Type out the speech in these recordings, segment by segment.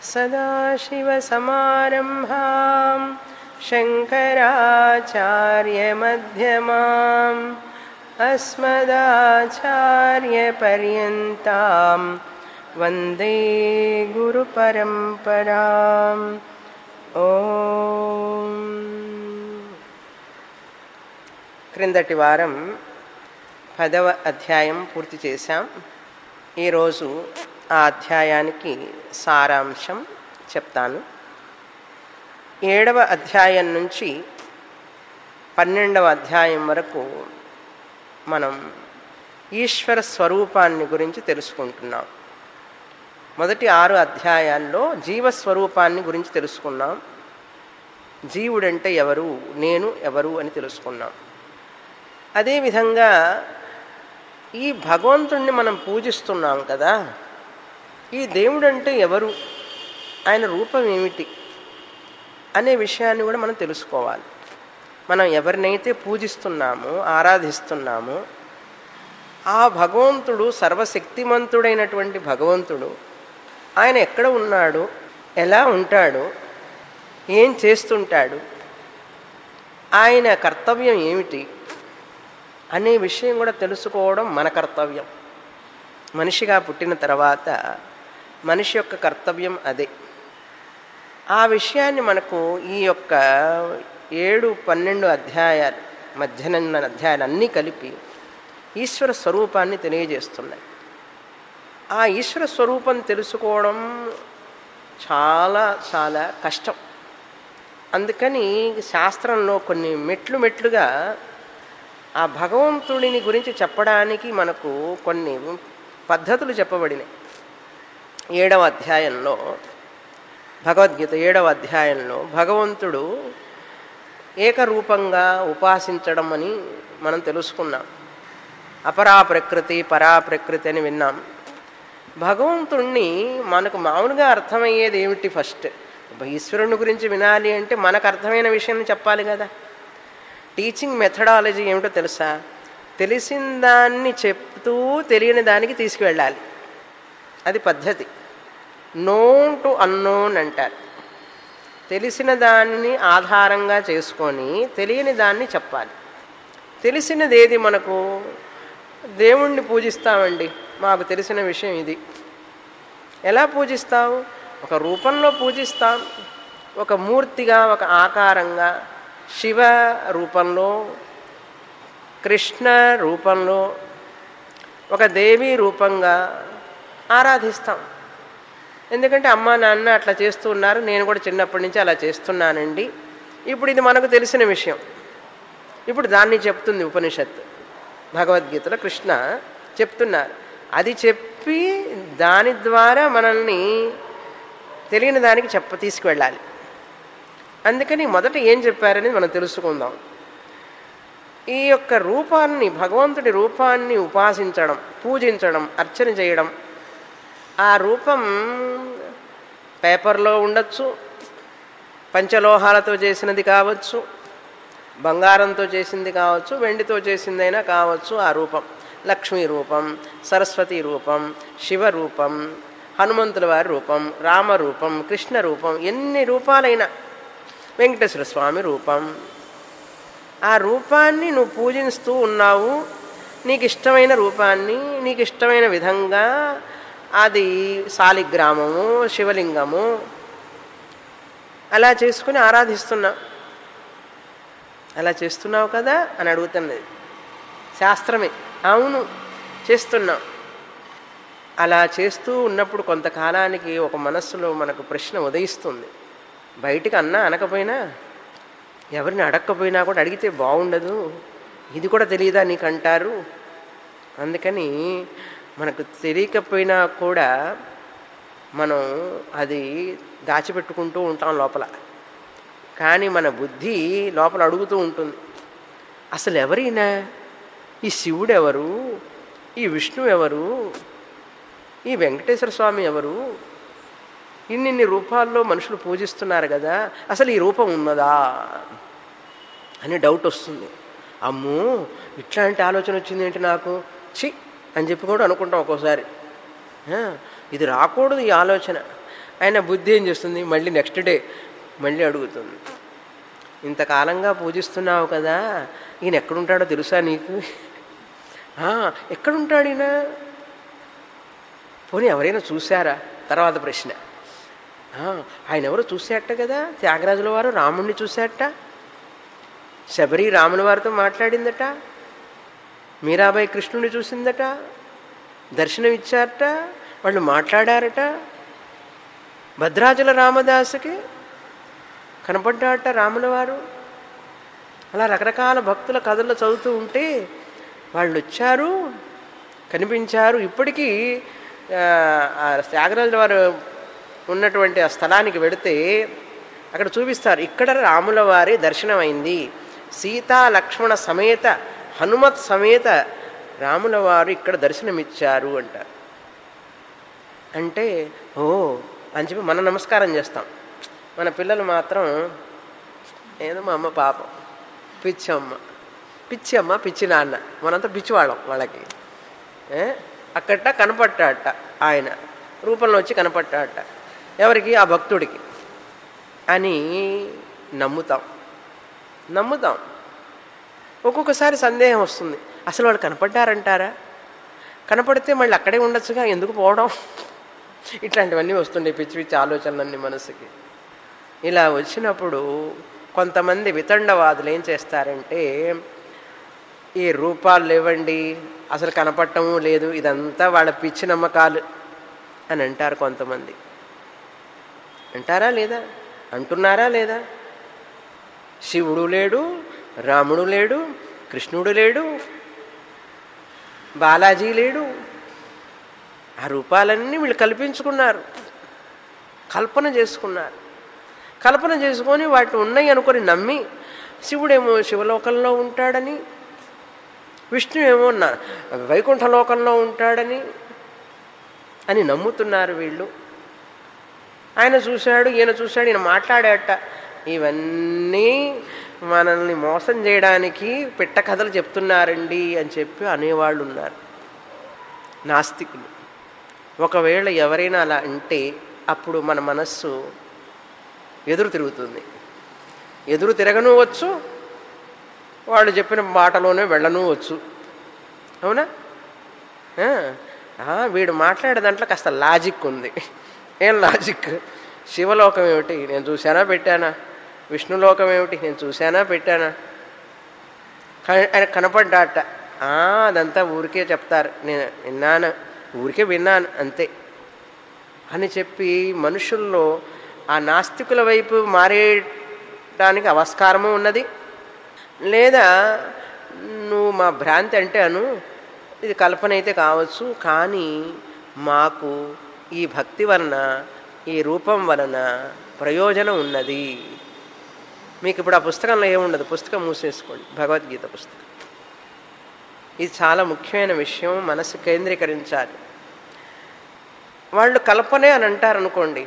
सदाशिवसमारम्भां शङ्कराचार्यमध्यमाम् अस्मदाचार्यपर्यन्तां वन्दे गुरुपरम्पराम् ॐ క్రిందటి వారం పదవ అధ్యాయం పూర్తి చేశాం ఈరోజు ఆ అధ్యాయానికి సారాంశం చెప్తాను ఏడవ అధ్యాయం నుంచి పన్నెండవ అధ్యాయం వరకు మనం ఈశ్వర స్వరూపాన్ని గురించి తెలుసుకుంటున్నాం మొదటి ఆరు అధ్యాయాల్లో జీవస్వరూపాన్ని గురించి తెలుసుకున్నాం జీవుడంటే ఎవరు నేను ఎవరు అని తెలుసుకున్నాం అదేవిధంగా ఈ భగవంతుణ్ణి మనం పూజిస్తున్నాం కదా ఈ దేవుడంటే ఎవరు ఆయన రూపం ఏమిటి అనే విషయాన్ని కూడా మనం తెలుసుకోవాలి మనం ఎవరినైతే పూజిస్తున్నామో ఆరాధిస్తున్నామో ఆ భగవంతుడు సర్వశక్తిమంతుడైనటువంటి భగవంతుడు ఆయన ఎక్కడ ఉన్నాడు ఎలా ఉంటాడు ఏం చేస్తుంటాడు ఆయన కర్తవ్యం ఏమిటి అనే విషయం కూడా తెలుసుకోవడం మన కర్తవ్యం మనిషిగా పుట్టిన తర్వాత మనిషి యొక్క కర్తవ్యం అదే ఆ విషయాన్ని మనకు ఈ యొక్క ఏడు పన్నెండు అధ్యాయాలు మధ్యాహ్న అధ్యాయాలు అన్నీ కలిపి ఈశ్వర స్వరూపాన్ని తెలియజేస్తున్నాయి ఆ ఈశ్వర స్వరూపం తెలుసుకోవడం చాలా చాలా కష్టం అందుకని శాస్త్రంలో కొన్ని మెట్లు మెట్లుగా ఆ భగవంతుడిని గురించి చెప్పడానికి మనకు కొన్ని పద్ధతులు చెప్పబడినాయి ఏడవ అధ్యాయంలో భగవద్గీత ఏడవ అధ్యాయంలో భగవంతుడు ఏకరూపంగా ఉపాసించడం అని మనం తెలుసుకున్నాం అపరా ప్రకృతి పరా ప్రకృతి అని విన్నాం భగవంతుణ్ణి మనకు మామూలుగా అర్థమయ్యేది ఏమిటి ఫస్ట్ ఈశ్వరుని గురించి వినాలి అంటే మనకు అర్థమైన విషయం చెప్పాలి కదా టీచింగ్ మెథడాలజీ ఏమిటో తెలుసా తెలిసిన దాన్ని చెప్తూ తెలియని దానికి తీసుకువెళ్ళాలి అది పద్ధతి నోన్ టు అన్నోన్ అంటారు తెలిసిన దాన్ని ఆధారంగా చేసుకొని తెలియని దాన్ని చెప్పాలి తెలిసినది ఏది మనకు దేవుణ్ణి పూజిస్తామండి మాకు తెలిసిన విషయం ఇది ఎలా పూజిస్తావు ఒక రూపంలో పూజిస్తాం ఒక మూర్తిగా ఒక ఆకారంగా శివ రూపంలో కృష్ణ రూపంలో ఒక దేవి రూపంగా ఆరాధిస్తాం ఎందుకంటే అమ్మ నాన్న అట్లా చేస్తూ ఉన్నారు నేను కూడా చిన్నప్పటి నుంచి అలా చేస్తున్నానండి ఇప్పుడు ఇది మనకు తెలిసిన విషయం ఇప్పుడు దాన్ని చెప్తుంది ఉపనిషత్తు భగవద్గీతలో కృష్ణ చెప్తున్నారు అది చెప్పి దాని ద్వారా మనల్ని తెలియని దానికి చెప్ప తీసుకువెళ్ళాలి అందుకని మొదట ఏం చెప్పారనేది మనం తెలుసుకుందాం ఈ యొక్క రూపాన్ని భగవంతుడి రూపాన్ని ఉపాసించడం పూజించడం అర్చన చేయడం ఆ రూపం పేపర్లో ఉండొచ్చు పంచలోహాలతో చేసినది కావచ్చు బంగారంతో చేసింది కావచ్చు వెండితో చేసిందైనా కావచ్చు ఆ రూపం లక్ష్మీ రూపం సరస్వతి రూపం శివ రూపం హనుమంతుల వారి రూపం రామరూపం కృష్ణ రూపం ఎన్ని రూపాలైనా వెంకటేశ్వర స్వామి రూపం ఆ రూపాన్ని నువ్వు పూజిస్తూ ఉన్నావు నీకు ఇష్టమైన రూపాన్ని నీకు ఇష్టమైన విధంగా అది శాలిగ్రామము శివలింగము అలా చేసుకుని ఆరాధిస్తున్నావు అలా చేస్తున్నావు కదా అని అడుగుతున్నది శాస్త్రమే అవును చేస్తున్నాం అలా చేస్తూ ఉన్నప్పుడు కొంతకాలానికి ఒక మనస్సులో మనకు ప్రశ్న ఉదయిస్తుంది బయటికి అన్నా అనకపోయినా ఎవరిని అడగకపోయినా కూడా అడిగితే బాగుండదు ఇది కూడా తెలియదా నీకు అంటారు అందుకని మనకు తెలియకపోయినా కూడా మనం అది దాచిపెట్టుకుంటూ ఉంటాం లోపల కానీ మన బుద్ధి లోపల అడుగుతూ ఉంటుంది అసలు ఎవరైనా ఈ శివుడు ఎవరు ఈ విష్ణు ఎవరు ఈ వెంకటేశ్వర స్వామి ఎవరు ఇన్నిన్ని రూపాల్లో మనుషులు పూజిస్తున్నారు కదా అసలు ఈ రూపం ఉన్నదా అని డౌట్ వస్తుంది అమ్మో ఇట్లాంటి ఆలోచన వచ్చింది ఏంటి నాకు చి అని చెప్పి కూడా అనుకుంటాం ఒక్కోసారి ఆ, ఇది రాకూడదు ఈ ఆలోచన ఆయన బుద్ధి ఏం చేస్తుంది మళ్ళీ నెక్స్ట్ డే మళ్ళీ అడుగుతుంది ఇంతకాలంగా పూజిస్తున్నావు కదా ఈయన ఎక్కడుంటాడో తెలుసా నీకు "ఆ, ఎక్కడుంటాడు ఈయన పోనీ ఎవరైనా చూశారా తర్వాత ప్రశ్న "ఆ, ఆయన ఎవరో చూశాట కదా త్యాగరాజుల వారు రాముణ్ణి చూశాట శబరి రాముల వారితో మాట్లాడిందట మీరాబాయి కృష్ణుని చూసిందట దర్శనం ఇచ్చారట వాళ్ళు మాట్లాడారట భద్రాచల రామదాసుకి కనపడ్డాట రాముల వారు అలా రకరకాల భక్తుల కథలు చదువుతూ ఉంటే వాళ్ళు వచ్చారు కనిపించారు ఇప్పటికీ ఆ, ఆ త్యాగరాజుల వారు ఉన్నటువంటి ఆ స్థలానికి వెళితే అక్కడ చూపిస్తారు ఇక్కడ రాముల వారి దర్శనమైంది సీతా లక్ష్మణ సమేత హనుమత్ సమేత రాముల వారు ఇక్కడ దర్శనమిచ్చారు అంటారు అంటే ఓ అని చెప్పి మనం నమస్కారం చేస్తాం మన పిల్లలు మాత్రం ఏదో మా అమ్మ పాపం పిచ్చి అమ్మ పిచ్చి అమ్మ పిచ్చి నాన్న మనంతా పిచ్చివాళ్ళం వాళ్ళకి ఏ? అక్కట కనపట్టాట ఆయన రూపంలో వచ్చి కనపట్టాట ఎవరికి ఆ భక్తుడికి అని నమ్ముతాం నమ్ముతాం ఒక్కొక్కసారి సందేహం వస్తుంది అసలు వాళ్ళు కనపడ్డారంటారా కనపడితే మళ్ళీ అక్కడే ఉండొచ్చుగా ఎందుకు పోవడం ఇట్లాంటివన్నీ వస్తుండే పిచ్చి పిచ్చి ఆలోచనలన్నీ మనసుకి ఇలా వచ్చినప్పుడు కొంతమంది వితండవాదులు ఏం చేస్తారంటే ఈ రూపాలు లేవండి అసలు కనపడటము లేదు ఇదంతా వాళ్ళ పిచ్చి నమ్మకాలు అని అంటారు కొంతమంది అంటారా లేదా అంటున్నారా లేదా శివుడు లేడు రాముడు లేడు కృష్ణుడు లేడు బాలాజీ లేడు ఆ రూపాలన్నీ వీళ్ళు కల్పించుకున్నారు కల్పన చేసుకున్నారు కల్పన చేసుకొని వాటి ఉన్నాయి అనుకొని నమ్మి శివుడేమో శివలోకంలో ఉంటాడని విష్ణు ఏమో నా- వైకుంఠ లోకంలో ఉంటాడని అని నమ్ముతున్నారు వీళ్ళు ఆయన చూశాడు ఈయన చూశాడు ఈయన మాట్లాడాట ఇవన్నీ మనల్ని మోసం చేయడానికి పిట్ట కథలు చెప్తున్నారండి అని చెప్పి అనేవాళ్ళు ఉన్నారు నాస్తికులు ఒకవేళ ఎవరైనా అలా అంటే అప్పుడు మన మనస్సు ఎదురు తిరుగుతుంది ఎదురు తిరగను వచ్చు వాళ్ళు చెప్పిన మాటలోనే వెళ్ళను వచ్చు అవునా ఆ, ఆ, వీడు మాట్లాడే దాంట్లో కాస్త లాజిక్ ఉంది ఏం లాజిక్ శివలోకం ఏమిటి నేను చూశానా పెట్టానా విష్ణులోకం ఏమిటి నేను చూశానా పెట్టానా క- ఆయన కనపడ్డాట "ఆ, అదంతా ఊరికే చెప్తారు నేను విన్నాను ఊరికే విన్నాను అంతే అని చెప్పి మనుషుల్లో ఆ నాస్తికుల వైపు మారేయడానికి ఆస్కారము ఉన్నది లేదా నువ్వు మా భ్రాంతి అంటే అను ఇది కల్పన అయితే కావచ్చు కానీ మాకు ఈ భక్తి వలన ఈ రూపం వలన ప్రయోజనం ఉన్నది మీకు ఇప్పుడు ఆ పుస్తకంలో ఏముండదు పుస్తకం మూసేసుకోండి భగవద్గీత పుస్తకం ఇది చాలా ముఖ్యమైన విషయం మనసు కేంద్రీకరించాలి వాళ్ళు కల్పనే అని అంటారు అనుకోండి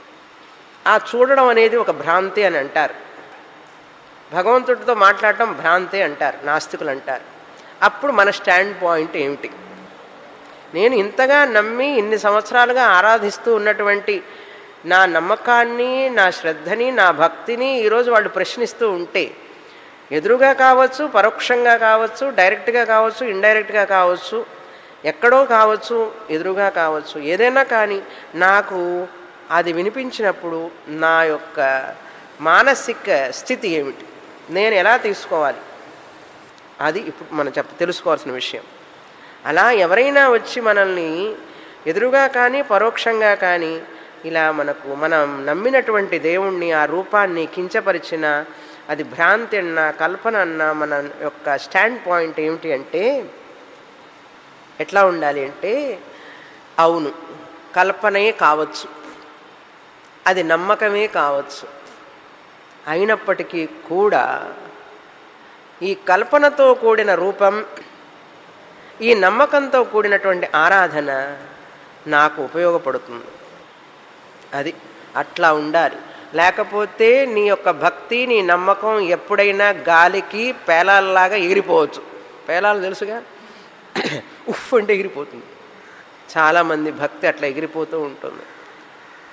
ఆ చూడడం అనేది ఒక భ్రాంతి అని అంటారు భగవంతుడితో మాట్లాడటం భ్రాంతి అంటారు నాస్తికులు అంటారు అప్పుడు మన స్టాండ్ పాయింట్ ఏమిటి నేను ఇంతగా నమ్మి ఇన్ని సంవత్సరాలుగా ఆరాధిస్తూ ఉన్నటువంటి నా నమ్మకాన్ని నా శ్రద్ధని నా భక్తిని ఈరోజు వాళ్ళు ప్రశ్నిస్తూ ఉంటే ఎదురుగా కావచ్చు పరోక్షంగా కావచ్చు డైరెక్ట్గా కావచ్చు ఇండైరెక్ట్గా కావచ్చు ఎక్కడో కావచ్చు ఎదురుగా కావచ్చు ఏదైనా కానీ నాకు అది వినిపించినప్పుడు నా యొక్క మానసిక స్థితి ఏమిటి నేను ఎలా తీసుకోవాలి అది ఇప్పుడు మనం చెప్ప తెలుసుకోవాల్సిన విషయం అలా ఎవరైనా వచ్చి మనల్ని ఎదురుగా కానీ పరోక్షంగా కానీ ఇలా మనకు మనం నమ్మినటువంటి దేవుణ్ణి ఆ రూపాన్ని కించపరిచిన అది భ్రాంతి అన్నా కల్పన అన్నా మన యొక్క స్టాండ్ పాయింట్ ఏమిటి అంటే ఎట్లా ఉండాలి అంటే అవును కల్పనే కావచ్చు అది నమ్మకమే కావచ్చు అయినప్పటికీ కూడా ఈ కల్పనతో కూడిన రూపం ఈ నమ్మకంతో కూడినటువంటి ఆరాధన నాకు ఉపయోగపడుతుంది అది అట్లా ఉండాలి లేకపోతే నీ యొక్క భక్తి నీ నమ్మకం ఎప్పుడైనా గాలికి పేలాలలాగా ఎగిరిపోవచ్చు పేలాలు తెలుసుగా ఉఫ్ అంటే ఎగిరిపోతుంది చాలామంది భక్తి అట్లా ఎగిరిపోతూ ఉంటుంది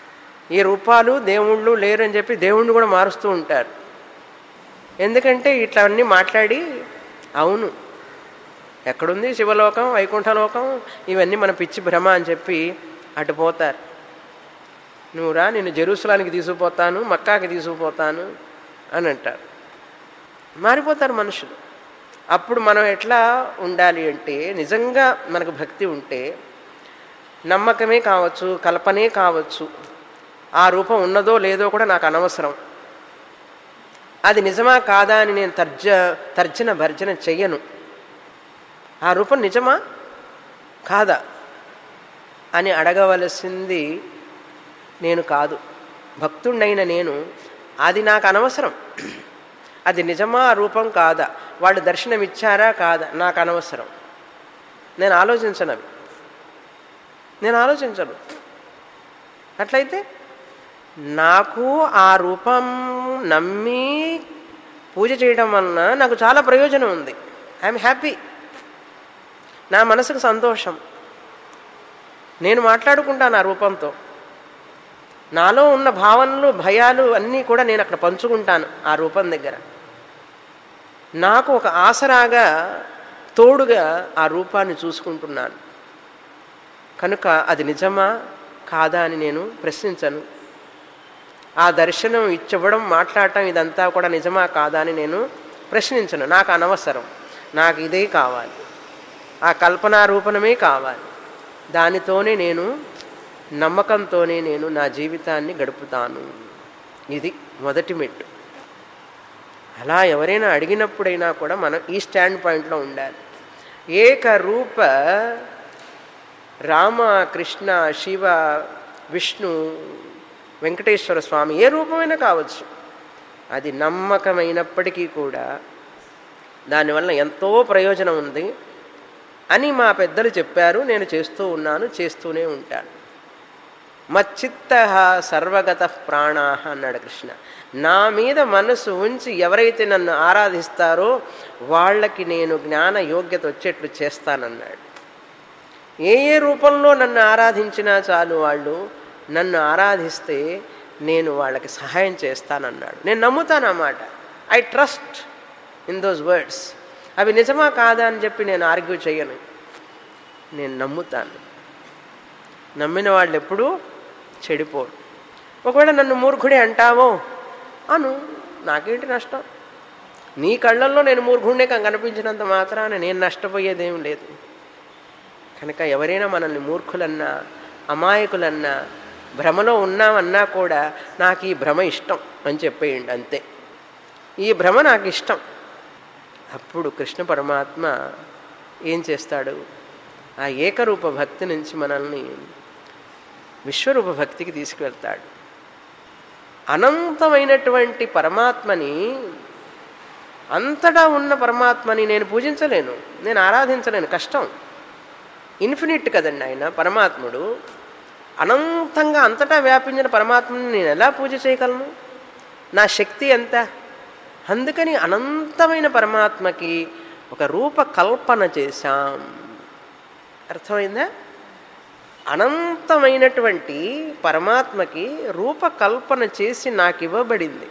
ఈ రూపాలు దేవుళ్ళు లేరు అని చెప్పి దేవుణ్ణి కూడా మారుస్తూ ఉంటారు ఎందుకంటే ఇట్లా అన్నీ మాట్లాడి అవును ఎక్కడుంది శివలోకం వైకుంఠలోకం ఇవన్నీ మన పిచ్చి భ్రమ అని చెప్పి అటు పోతారు నువ్వురా నేను జెరూసలానికి తీసుకుపోతాను మక్కాకి తీసుకుపోతాను అని అంటారు మారిపోతారు మనుషులు అప్పుడు మనం ఎట్లా ఉండాలి అంటే నిజంగా మనకు భక్తి ఉంటే నమ్మకమే కావచ్చు కల్పనే కావచ్చు ఆ రూపం ఉన్నదో లేదో కూడా నాకు అనవసరం అది నిజమా కాదా అని నేను తర్జ తర్జన భర్జన చెయ్యను ఆ రూపం నిజమా కాదా అని అడగవలసింది నేను కాదు భక్తుడైన నేను అది నాకు అనవసరం అది నిజమా ఆ రూపం కాదా వాళ్ళు దర్శనం ఇచ్చారా కాదా నాకు అనవసరం నేను ఆలోచించను అవి నేను ఆలోచించను అట్లయితే నాకు ఆ రూపం నమ్మి పూజ చేయడం వలన నాకు చాలా ప్రయోజనం ఉంది ఐఎమ్ హ్యాపీ నా మనసుకు సంతోషం నేను మాట్లాడుకుంటాను ఆ రూపంతో నాలో ఉన్న భావనలు భయాలు అన్నీ కూడా నేను అక్కడ పంచుకుంటాను ఆ రూపం దగ్గర నాకు ఒక ఆసరాగా తోడుగా ఆ రూపాన్ని చూసుకుంటున్నాను కనుక అది నిజమా కాదా అని నేను ప్రశ్నించను ఆ దర్శనం ఇచ్చివ్వడం మాట్లాడటం ఇదంతా కూడా నిజమా కాదా అని నేను ప్రశ్నించను నాకు అనవసరం నాకు ఇదే కావాలి ఆ కల్పనా రూపణమే కావాలి దానితోనే నేను నమ్మకంతోనే నేను నా జీవితాన్ని గడుపుతాను ఇది మొదటి మెట్టు అలా ఎవరైనా అడిగినప్పుడైనా కూడా మనం ఈ స్టాండ్ పాయింట్లో ఉండాలి ఏకరూప రామ కృష్ణ శివ విష్ణు వెంకటేశ్వర స్వామి ఏ రూపమైనా కావచ్చు అది నమ్మకమైనప్పటికీ కూడా దానివల్ల ఎంతో ప్రయోజనం ఉంది అని మా పెద్దలు చెప్పారు నేను చేస్తూ ఉన్నాను చేస్తూనే ఉంటాను మచ్చిత్త సర్వగత ప్రాణా అన్నాడు కృష్ణ నా మీద మనసు ఉంచి ఎవరైతే నన్ను ఆరాధిస్తారో వాళ్ళకి నేను జ్ఞాన యోగ్యత వచ్చేట్లు చేస్తానన్నాడు ఏ ఏ రూపంలో నన్ను ఆరాధించినా చాలు వాళ్ళు నన్ను ఆరాధిస్తే నేను వాళ్ళకి సహాయం చేస్తానన్నాడు నేను నమ్ముతాను అన్నమాట I trust in those words అవి నిజమా కాదా అని చెప్పి నేను ఆర్గ్యూ చేయను నేను నమ్ముతాను నమ్మిన వాళ్ళు ఎప్పుడూ చెడిపోరు ఒకవేళ నన్ను మూర్ఖుడే అంటావో అను నాకేంటి నష్టం నీ కళ్ళల్లో నేను మూర్ఖుడినే కనిపించినంత మాత్రాన నేను నష్టపోయేదేం లేదు కనుక ఎవరైనా మనల్ని మూర్ఖులన్నా అమాయకులన్నా భ్రమలో ఉన్నామన్నా కూడా నాకు ఈ భ్రమ ఇష్టం అని చెప్పేయండి అంతే ఈ భ్రమ నాకు ఇష్టం అప్పుడు కృష్ణ పరమాత్మ ఏం చేస్తాడు ఆ ఏకరూప భక్తి నుంచి మనల్ని విశ్వరూప భక్తికి తీసుకువెళ్తాడు అనంతమైనటువంటి పరమాత్మని అంతటా ఉన్న పరమాత్మని నేను పూజించలేను నేను ఆరాధించలేను కష్టం ఇన్ఫినిట్ కదండి ఆయన పరమాత్ముడు అనంతంగా అంతటా వ్యాపించిన పరమాత్మని నేను ఎలా పూజ చేయగలను నా శక్తి ఎంత అందుకని అనంతమైన పరమాత్మకి ఒక రూపకల్పన చేశాం అర్థమైందా అనంతమైనటువంటి పరమాత్మకి రూపకల్పన చేసి నాకు ఇవ్వబడింది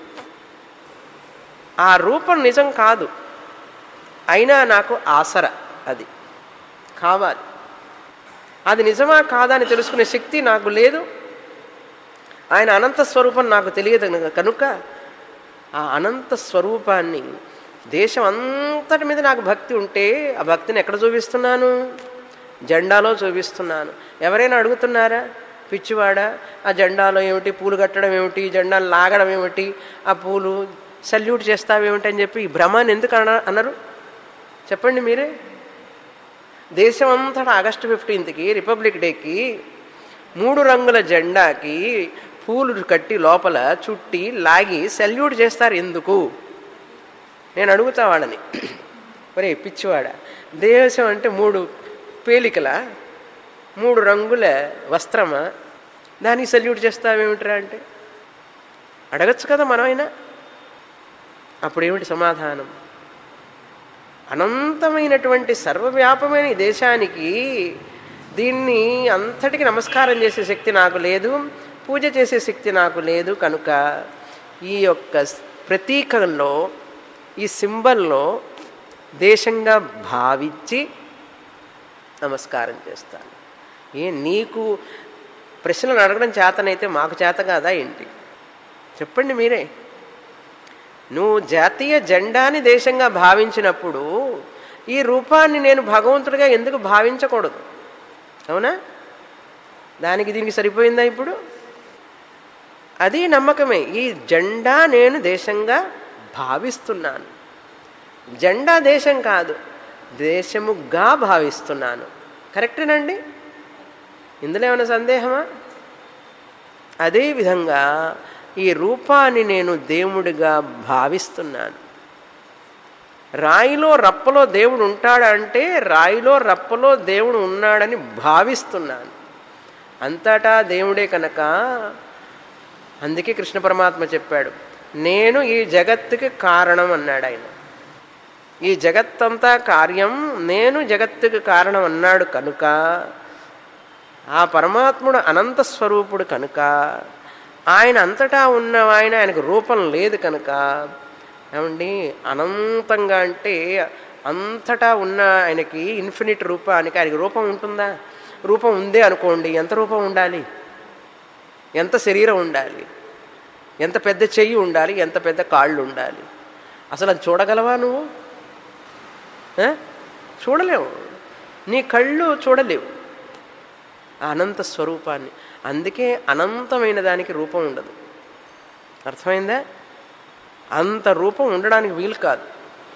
ఆ రూపం నిజం కాదు అయినా నాకు ఆసర అది కావాలి అది నిజమా కాదా అని తెలుసుకునే శక్తి నాకు లేదు ఆయన అనంత స్వరూపం నాకు తెలియదు కనుక ఆ అనంత స్వరూపాన్ని దేశం అంతటి మీద నాకు భక్తి ఉంటే ఆ భక్తిని ఎక్కడ చూపిస్తున్నాను జెండాలో చూపిస్తున్నాను ఎవరైనా అడుగుతున్నారా పిచ్చివాడా ఆ జెండాలో ఏమిటి పూలు కట్టడం ఏమిటి జెండాను లాగడం ఏమిటి ఆ పూలు సల్యూట్ చేస్తావేమిటి అని చెప్పి ఈ భ్రమాన్ని ఎందుకు అన అన్నారు చెప్పండి మీరే దేశం అంతటా ఆగస్టు ఫిఫ్టీన్త్కి రిపబ్లిక్ డేకి మూడు రంగుల జెండాకి పూలు కట్టి లోపల చుట్టి లాగి సెల్యూట్ చేస్తారు ఎందుకు నేను అడుగుతా వాళ్ళని ఒరే పిచ్చివాడ దేశం అంటే మూడు పేలికల మూడు రంగుల వస్త్రమా దానికి సెల్యూట్ చేస్తావేమిట్రా అంటే అడగచ్చు కదా మనమైనా అప్పుడు ఏమిటి సమాధానం అనంతమైనటువంటి సర్వవ్యాపమైన ఈ దేశానికి దీన్ని అంతటికి నమస్కారం చేసే శక్తి నాకు లేదు పూజ చేసే శక్తి నాకు లేదు కనుక ఈ యొక్క ప్రతీకంలో ఈ సింబల్లో దేశంగా భావించి నమస్కారం చేస్తాను ఏ నీకు ప్రశ్నలు అడగడం చేతనైతే మాకు చేత కాదా ఏంటి చెప్పండి మీరే నువ్వు జాతీయ జెండాని దేశంగా భావించినప్పుడు ఈ రూపాన్ని నేను భగవంతుడిగా ఎందుకు భావించకూడదు అవునా దానికి దీనికి సరిపోయిందా ఇప్పుడు అది నమ్మకమే ఈ జెండా నేను దేశంగా భావిస్తున్నాను జెండా దేశం కాదు దేశముగా భావిస్తున్నాను కరెక్టేనండి ఇందులో ఏమైనా సందేహమా అదేవిధంగా ఈ రూపాన్ని నేను దేవుడిగా భావిస్తున్నాను రాయిలో రప్పలో దేవుడు ఉంటాడంటే రాయిలో రప్పలో దేవుడు ఉన్నాడని భావిస్తున్నాను అంతటా దేవుడే కనుక అందుకే కృష్ణ పరమాత్మ చెప్పాడు నేను ఈ జగత్తుకి కారణం అన్నాడు ఆయన ఈ జగత్తంతా కార్యం నేను జగత్తుకి కారణం అన్నాడు కనుక ఆ పరమాత్ముడు అనంత స్వరూపుడు కనుక ఆయన అంతటా ఉన్న ఆయన ఆయనకు రూపం లేదు కనుక ఏమండి అనంతంగా అంటే అంతటా ఉన్న ఆయనకి ఇన్ఫినిట్ రూపానికి ఆయనకి రూపం ఉంటుందా రూపం ఉందే అనుకోండి ఎంత రూపం ఉండాలి ఎంత శరీరం ఉండాలి ఎంత పెద్ద చెయ్యి ఉండాలి ఎంత పెద్ద కాళ్ళు ఉండాలి అసలు అది చూడగలవా నువ్వు ఆ? చూడలేవు నీ కళ్ళు చూడలేవు ఆ అనంత స్వరూపాన్ని అందుకే అనంతమైన దానికి రూపం ఉండదు అర్థమైందా అంత రూపం ఉండడానికి వీలు కాదు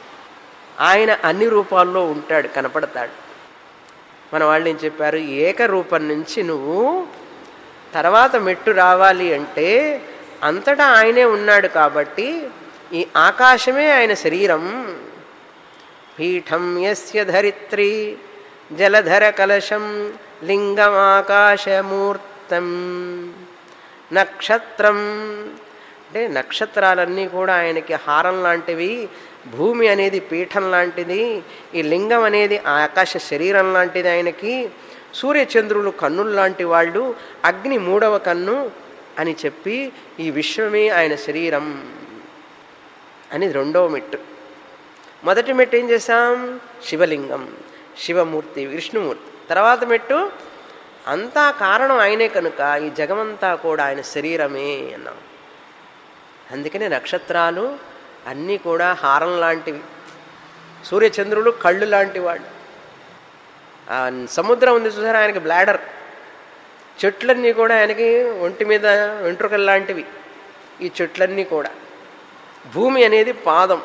ఆయన అన్ని రూపాల్లో ఉంటాడు కనపడతాడు మన వాళ్ళు ఏం చెప్పారు ఏకరూపం నుంచి నువ్వు తర్వాత మెట్టు రావాలి అంటే అంతటా ఆయనే ఉన్నాడు కాబట్టి ఈ ఆకాశమే ఆయన శరీరం పీఠం యస్య ధరిత్రి జలధర కలశం లింగమాకాశమూర్తం నక్షత్రం అంటే నక్షత్రాలన్నీ కూడా ఆయనకి హారం లాంటివి భూమి అనేది పీఠం లాంటిది ఈ లింగం అనేది ఆకాశ శరీరం లాంటిది ఆయనకి సూర్యచంద్రులు కన్నులు లాంటి వాళ్ళు అగ్ని మూడవ కన్ను అని చెప్పి ఈ విశ్వమే ఆయన శరీరం అని రెండవ మెట్టు మొదటి మెట్టు ఏం చేశాం శివలింగం శివమూర్తి విష్ణుమూర్తి తర్వాత మెట్టు అంతా కారణం ఆయనే కనుక ఈ జగమంతా కూడా ఆయన శరీరమే అన్నాం అందుకనే నక్షత్రాలు అన్నీ కూడా హారం లాంటివి సూర్యచంద్రులు కళ్ళు లాంటి వాళ్ళు ఆ సముద్రం ఉంది చూసారా ఆయనకి బ్లాడర్ చెట్లన్నీ కూడా ఆయనకి ఒంటి మీద వెంట్రుకలు లాంటివి ఈ చెట్లన్నీ కూడా భూమి అనేది పాదం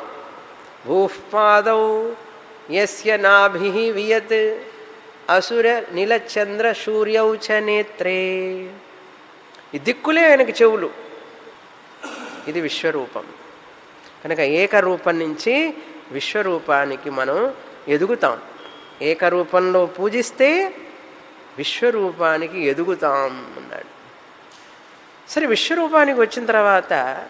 భూపాదౌ యస్య నాభి వియత్ అసుర నీలచంద్ర సూర్యౌ చ నేత్రే ఈ దిక్కులే ఆయనకి చెవులు ఇది విశ్వరూపం కనుక ఏకరూపం నుంచి విశ్వరూపానికి మనం ఎదుగుతాం ఏకరూపంలో పూజిస్తే విశ్వరూపానికి ఎదుగుతాం అన్నాడు సరే విశ్వరూపానికి వచ్చిన తర్వాత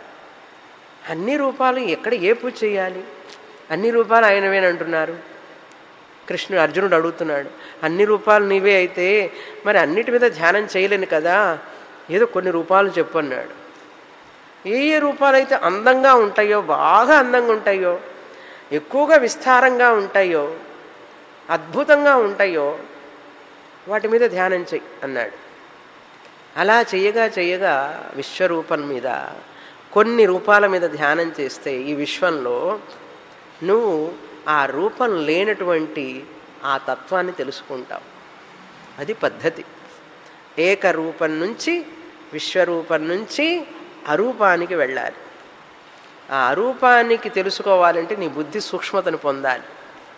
అన్ని రూపాలు ఎక్కడ ఏ పూజ చేయాలి అన్ని రూపాలు ఆయనవేనంటున్నారు కృష్ణుడు అర్జునుడు అడుగుతున్నాడు అన్ని రూపాలు నీవే అయితే మరి అన్నిటి మీద ధ్యానం చేయలేను కదా ఏదో కొన్ని రూపాలు చెప్పు అన్నాడు ఏ ఏ రూపాలు అయితే అందంగా ఉంటాయో బాగా అందంగా ఉంటాయో ఎక్కువగా విస్తారంగా ఉంటాయో అద్భుతంగా ఉంటాయో వాటి మీద ధ్యానం చెయ్యి అన్నాడు అలా చెయ్యగా చెయ్యగా విశ్వరూపం మీద కొన్ని రూపాల మీద ధ్యానం చేస్తే ఈ విశ్వంలో నువ్వు ఆ రూపం లేనటువంటి ఆ తత్వాన్ని తెలుసుకుంటావు అది పద్ధతి ఏకరూపం నుంచి విశ్వరూపం నుంచి అరూపానికి వెళ్ళాలి ఆ అరూపానికి తెలుసుకోవాలంటే నీ బుద్ధి సూక్ష్మతను పొందాలి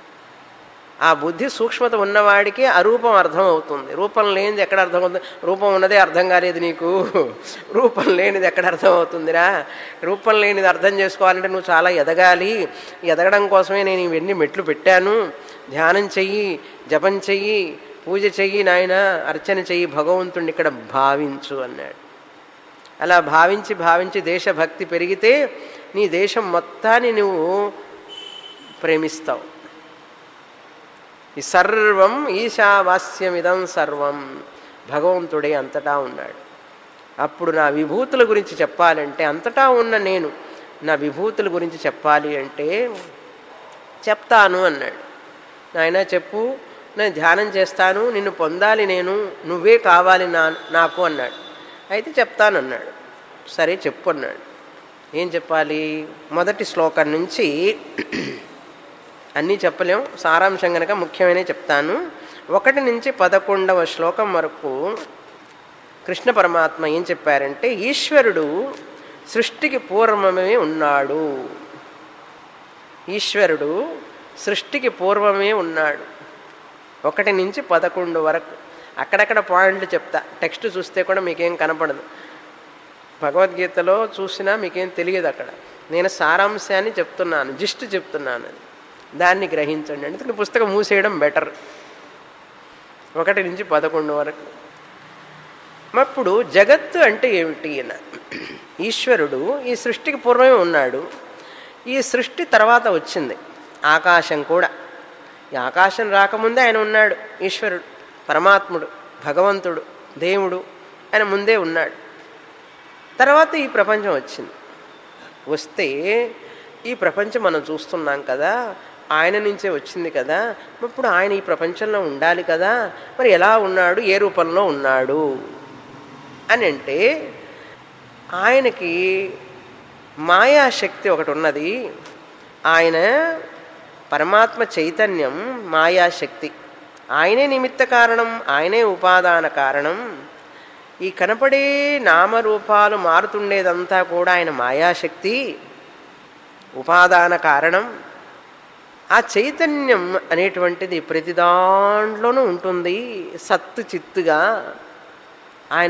ఆ బుద్ధి సూక్ష్మత ఉన్నవాడికి అరూపం అర్థం అవుతుంది రూపం లేనిది ఎక్కడ అర్థం అవుతుంది రూపం ఉన్నదే అర్థం కాలేదు నీకు రూపం లేనిది ఎక్కడ అర్థం అవుతుందిరా రూపం లేనిది అర్థం చేసుకోవాలంటే నువ్వు చాలా ఎదగాలి ఎదగడం కోసమే నేను ఇవన్నీ మెట్లు పెట్టాను ధ్యానం చెయ్యి జపం చెయ్యి పూజ చెయ్యి నాయన అర్చన చెయ్యి భగవంతుడిని ఇక్కడ భావించు అన్నాడు అలా భావించి భావించి దేశభక్తి పెరిగితే నీ దేశం మొత్తాన్ని నువ్వు ప్రేమిస్తావు ఈ సర్వం ఈశావాస్యమిదం సర్వం భగవంతుడే అంతటా ఉన్నాడు అప్పుడు నా విభూతుల గురించి చెప్పాలంటే అంతటా ఉన్న నేను నా విభూతుల గురించి చెప్పాలి అంటే చెప్తాను అన్నాడు నాయన చెప్పు నేను ధ్యానం చేస్తాను నిన్ను పొందాలి నేను నువ్వే కావాలి నా నాకు అన్నాడు అయితే చెప్తాను అన్నాడు సరే చెప్పు అన్నాడు ఏం చెప్పాలి మొదటి శ్లోకం నుంచి అన్నీ చెప్పలేం సారాంశం కనుక ముఖ్యమైన చెప్తాను ఒకటి నుంచి పదకొండవ శ్లోకం వరకు కృష్ణ పరమాత్మ ఏం చెప్పారంటే ఈశ్వరుడు సృష్టికి పూర్వమే ఉన్నాడు ఈశ్వరుడు సృష్టికి పూర్వమే ఉన్నాడు ఒకటి నుంచి పదకొండు వరకు అక్కడక్కడ పాయింట్లు చెప్తా టెక్స్ట్ చూస్తే కూడా మీకేం కనపడదు భగవద్గీతలో చూసినా మీకేం తెలియదు అక్కడ నేను సారాంశాన్ని చెప్తున్నాను జిస్ట్ చెప్తున్నాను అది దాన్ని గ్రహించండి అందుకని పుస్తకం మూసేయడం బెటర్ ఒకటి నుంచి పదకొండు వరకు అప్పుడు జగత్తు అంటే ఏమిటి అన్న ఈశ్వరుడు ఈ సృష్టికి పూర్వమే ఉన్నాడు ఈ సృష్టి తర్వాత వచ్చింది ఆకాశం కూడా ఈ ఆకాశం రాకముందే ఆయన ఉన్నాడు ఈశ్వరుడు పరమాత్ముడు భగవంతుడు దేవుడు ఆయన ముందే ఉన్నాడు తర్వాత ఈ ప్రపంచం వచ్చింది వస్తే ఈ ప్రపంచం మనం చూస్తున్నాం కదా ఆయన నుంచే వచ్చింది కదా ఇప్పుడు ఆయన ఈ ప్రపంచంలో ఉండాలి కదా మరి ఎలా ఉన్నాడు ఏ రూపంలో ఉన్నాడు అని అంటే ఆయనకి మాయాశక్తి ఒకటి ఉన్నది ఆయన పరమాత్మ చైతన్యం మాయాశక్తి ఆయనే నిమిత్త కారణం ఆయనే ఉపాదాన కారణం ఈ కనపడే నామరూపాలు మారుతుండేదంతా కూడా ఆయన మాయాశక్తి ఉపాదాన కారణం ఆ చైతన్యం అనేటువంటిది ప్రతి దాంట్లోనూ ఉంటుంది సత్తు చిత్తుగా ఆయన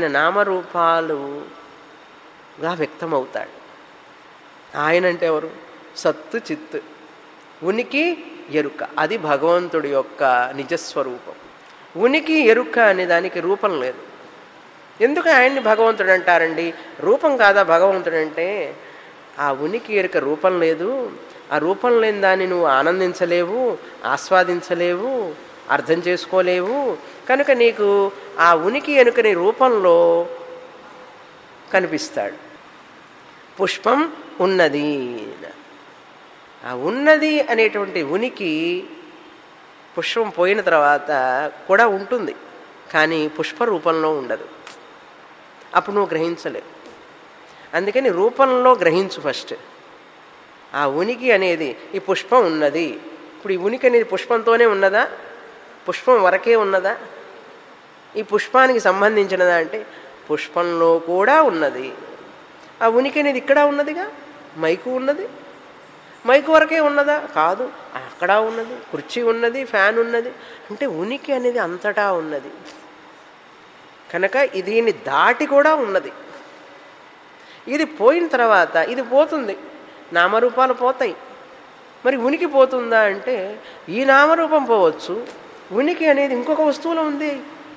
నామరూపాలుగా వ్యక్తమవుతాడు ఆయన అంటే ఎవరు సత్తు చిత్తు ఉనికి ఎరుక అది భగవంతుడి యొక్క నిజస్వరూపం ఉనికి ఎరుక అనే దానికి రూపం లేదు ఎందుకు ఆయన్ని భగవంతుడు అంటారండి రూపం కాదా భగవంతుడు అంటే ఆ ఉనికి ఎరుక రూపం లేదు ఆ రూపం లేని దాన్ని నువ్వు ఆనందించలేవు ఆస్వాదించలేవు అర్థం చేసుకోలేవు కనుక నీకు ఆ ఉనికి ఎనుకని రూపంలో కనిపిస్తాడు పుష్పం ఉన్నది ఆ ఉన్నది అనేటువంటి ఉనికి పుష్పం పోయిన తర్వాత కూడా ఉంటుంది కానీ పుష్ప రూపంలో ఉండదు అప్పుడు నువ్వు గ్రహించలేవు అందుకని రూపంలో గ్రహించు ఫస్ట్ ఆ ఉనికి అనేది ఈ పుష్పం ఉన్నది ఇప్పుడు ఈ ఉనికి అనేది పుష్పంతోనే ఉన్నదా పుష్పం వరకే ఉన్నదా ఈ పుష్పానికి సంబంధించినదా అంటే పుష్పంలో కూడా ఉన్నది ఆ ఉనికి అనేది ఇక్కడ ఉన్నదిగా మైకు ఉన్నది మైకు వరకే ఉన్నదా కాదు అక్కడ ఉన్నది కుర్చీ ఉన్నది ఫ్యాన్ ఉన్నది అంటే ఉనికి అనేది అంతటా ఉన్నది కనుక దీన్ని దాటి కూడా ఉన్నది ఇది పోయిన తర్వాత ఇది పోతుంది నామరూపాలు పోతాయి మరి ఉనికి పోతుందా అంటే ఈ నామరూపం పోవచ్చు ఉనికి అనేది ఇంకొక వస్తువులో ఉంది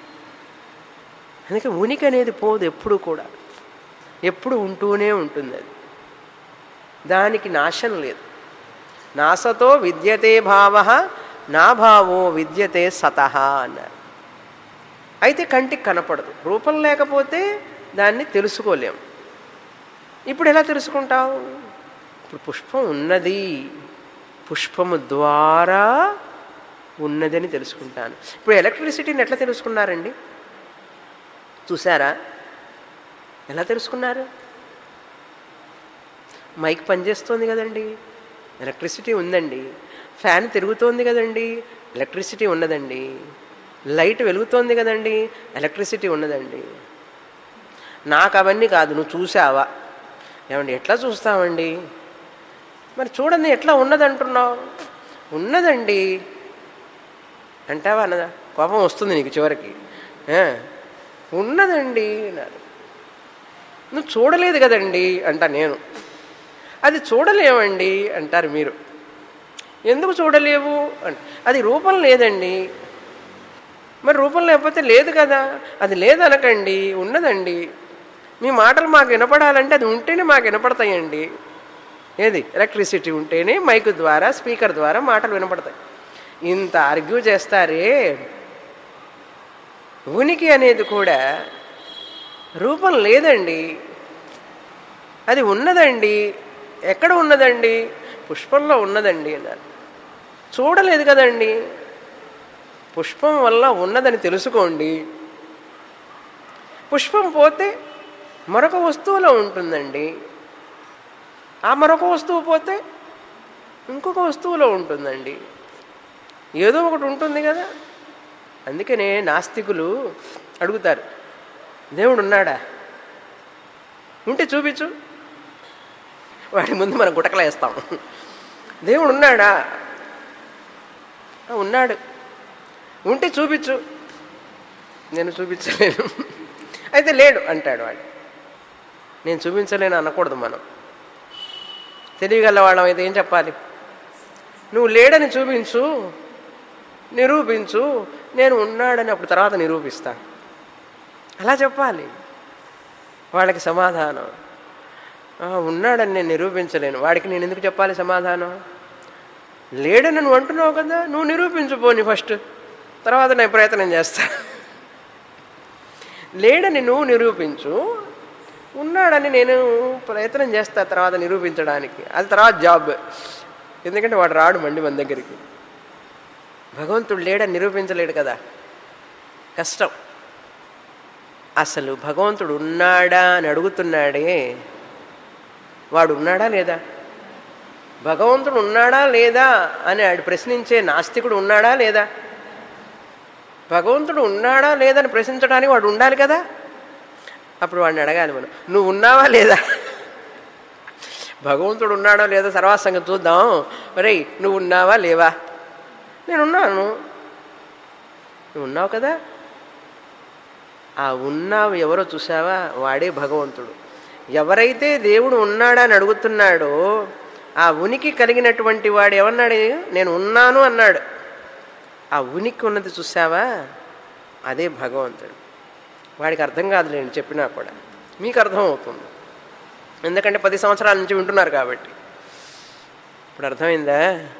అందుకే ఉనికి అనేది పోదు ఎప్పుడు కూడా ఎప్పుడు ఉంటూనే ఉంటుంది అది దానికి నాశం లేదు నాసతో విద్యతే భావ నా భావో విద్యతే సతహ అన్నారు అయితే కంటికి కనపడదు రూపం లేకపోతే దాన్ని తెలుసుకోలేం ఇప్పుడు ఎలా తెలుసుకుంటావు ఇప్పుడు పుష్పం ఉన్నది పుష్పము ద్వారా ఉన్నదని తెలుసుకుంటాను ఇప్పుడు ఎలక్ట్రిసిటీని ఎట్లా తెలుసుకున్నారండి చూసారా ఎలా తెలుసుకున్నారు మైక్ పనిచేస్తోంది కదండి ఎలక్ట్రిసిటీ ఉందండి ఫ్యాన్ తిరుగుతోంది కదండి ఎలక్ట్రిసిటీ ఉన్నదండి లైట్ వెలుగుతోంది కదండి ఎలక్ట్రిసిటీ ఉన్నదండి నాకు అవన్నీ కాదు నువ్వు చూసావా ఏమండి ఎట్లా చూస్తామండి మరి చూడండి ఎట్లా ఉన్నదంటున్నావు ఉన్నదండి అంటావా అన్నదా కోపం వస్తుంది నీకు చివరికి ఆ, ఉన్నదండి అన్నారు నువ్వు చూడలేదు కదండి అంటా నేను అది చూడలేమండి అంటారు మీరు ఎందుకు చూడలేవు అంట అది రూపం లేదండి మరి రూపం లేకపోతే లేదు కదా అది లేదనకండి ఉన్నదండి మీ మాటలు మాకు వినపడాలంటే అది ఉంటేనే మాకు వినపడతాయండి ఏది ఎలక్ట్రిసిటీ ఉంటేనే మైక్ ద్వారా స్పీకర్ ద్వారా మాటలు వినపడతాయి ఇంత ఆర్గ్యూ చేస్తారే ఉనికి అనేది కూడా రూపం లేదండి అది ఉన్నదండి ఎక్కడ ఉన్నదండి పుష్పంలో ఉన్నదండి అన్నారు చూడలేదు కదండి పుష్పం వల్ల ఉన్నదని తెలుసుకోండి పుష్పం పోతే మరొక వస్తువులో ఉంటుందండి ఆ మరొక వస్తువు పోతే ఇంకొక వస్తువులో ఉంటుందండి ఏదో ఒకటి ఉంటుంది కదా అందుకనే నాస్తికులు అడుగుతారు దేవుడు ఉన్నాడా ఉంటే చూపించు వాడి ముందు మనం గుటకలేస్తాం దేవుడు ఉన్నాడా "ఆ, ఉన్నాడు ఉంటే చూపించు నేను చూపించలేను అయితే లేడు అంటాడు వాడు నేను చూపించలేను అనకూడదు మనం తెలియగల వాళ్ళం అయితే ఏం చెప్పాలి నువ్వు లేడని చూపించు నిరూపించు నేను ఉన్నాడని అప్పుడు తర్వాత నిరూపిస్తా అలా చెప్పాలి వాళ్ళకి సమాధానం "ఆ, ఉన్నాడని నేను నిరూపించలేను వాడికి నేను ఎందుకు చెప్పాలి సమాధానం లేడని నువ్వు అంటున్నావు కదా నువ్వు నిరూపించు పోని ఫస్ట్ తర్వాత నేను ప్రయత్నం చేస్తా లేడని నువ్వు నిరూపించు ఉన్నాడని నేను ప్రయత్నం చేస్తా తర్వాత నిరూపించడానికి అది తర్వాత జాబ్ ఎందుకంటే వాడు రాడు మండి మన దగ్గరికి భగవంతుడు లేడని నిరూపించలేడు కదా కష్టం అసలు భగవంతుడు ఉన్నాడా అని అడుగుతున్నాడే వాడు ఉన్నాడా లేదా భగవంతుడు ఉన్నాడా లేదా అని ఆడు ప్రశ్నించే నాస్తికుడు ఉన్నాడా లేదా భగవంతుడు ఉన్నాడా లేదని ప్రశ్నించడానికి వాడు ఉండాలి కదా అప్పుడు వాడిని అడగాలి మనం నువ్వు ఉన్నావా లేదా భగవంతుడు ఉన్నాడో లేదో సర్వాసంగం చూద్దాం రే నువ్వు ఉన్నావా లేవా నేను ఉన్నాను నువ్వు ఉన్నావు కదా ఆ ఉన్నావు ఎవరో చూసావా వాడే భగవంతుడు ఎవరైతే దేవుడు ఉన్నాడా అని అడుగుతున్నాడో ఆ ఉనికి కలిగినటువంటి వాడు ఏమన్నాడు నేను ఉన్నాను అన్నాడు ఆ ఉనికి ఉన్నది చూసావా అదే భగవంతుడు వాడికి అర్థం కాదులేండి చెప్పినా కూడా మీకు అర్థం అవుతుంది ఎందుకంటే పది సంవత్సరాల నుంచి వింటున్నారు కాబట్టి ఇప్పుడు అర్థమైందా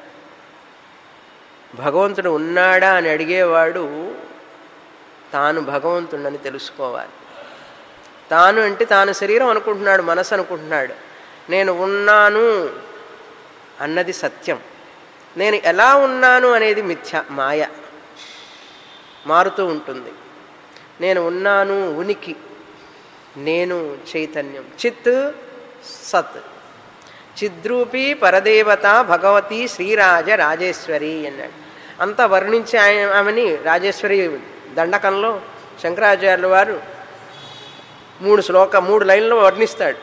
భగవంతుడు ఉన్నాడా అని అడిగేవాడు తాను భగవంతుడని తెలుసుకోవాలి తాను అంటే తాను శరీరం అనుకుంటున్నాడు మనసు అనుకుంటున్నాడు నేను ఉన్నాను అన్నది సత్యం నేను ఎలా ఉన్నాను అనేది మిథ్య మాయ మారుతూ ఉంటుంది నేను ఉన్నాను ఉనికి నేను చైతన్యం చిత్ సత్ చిద్రూపీ పరదేవత భగవతి శ్రీరాజ రాజేశ్వరి అన్నాడు అంతా వర్ణించి ఆయన ఆమెని రాజేశ్వరి దండకంలో శంకరాచార్యుల వారు మూడు శ్లోక మూడు లైన్లు వర్ణిస్తాడు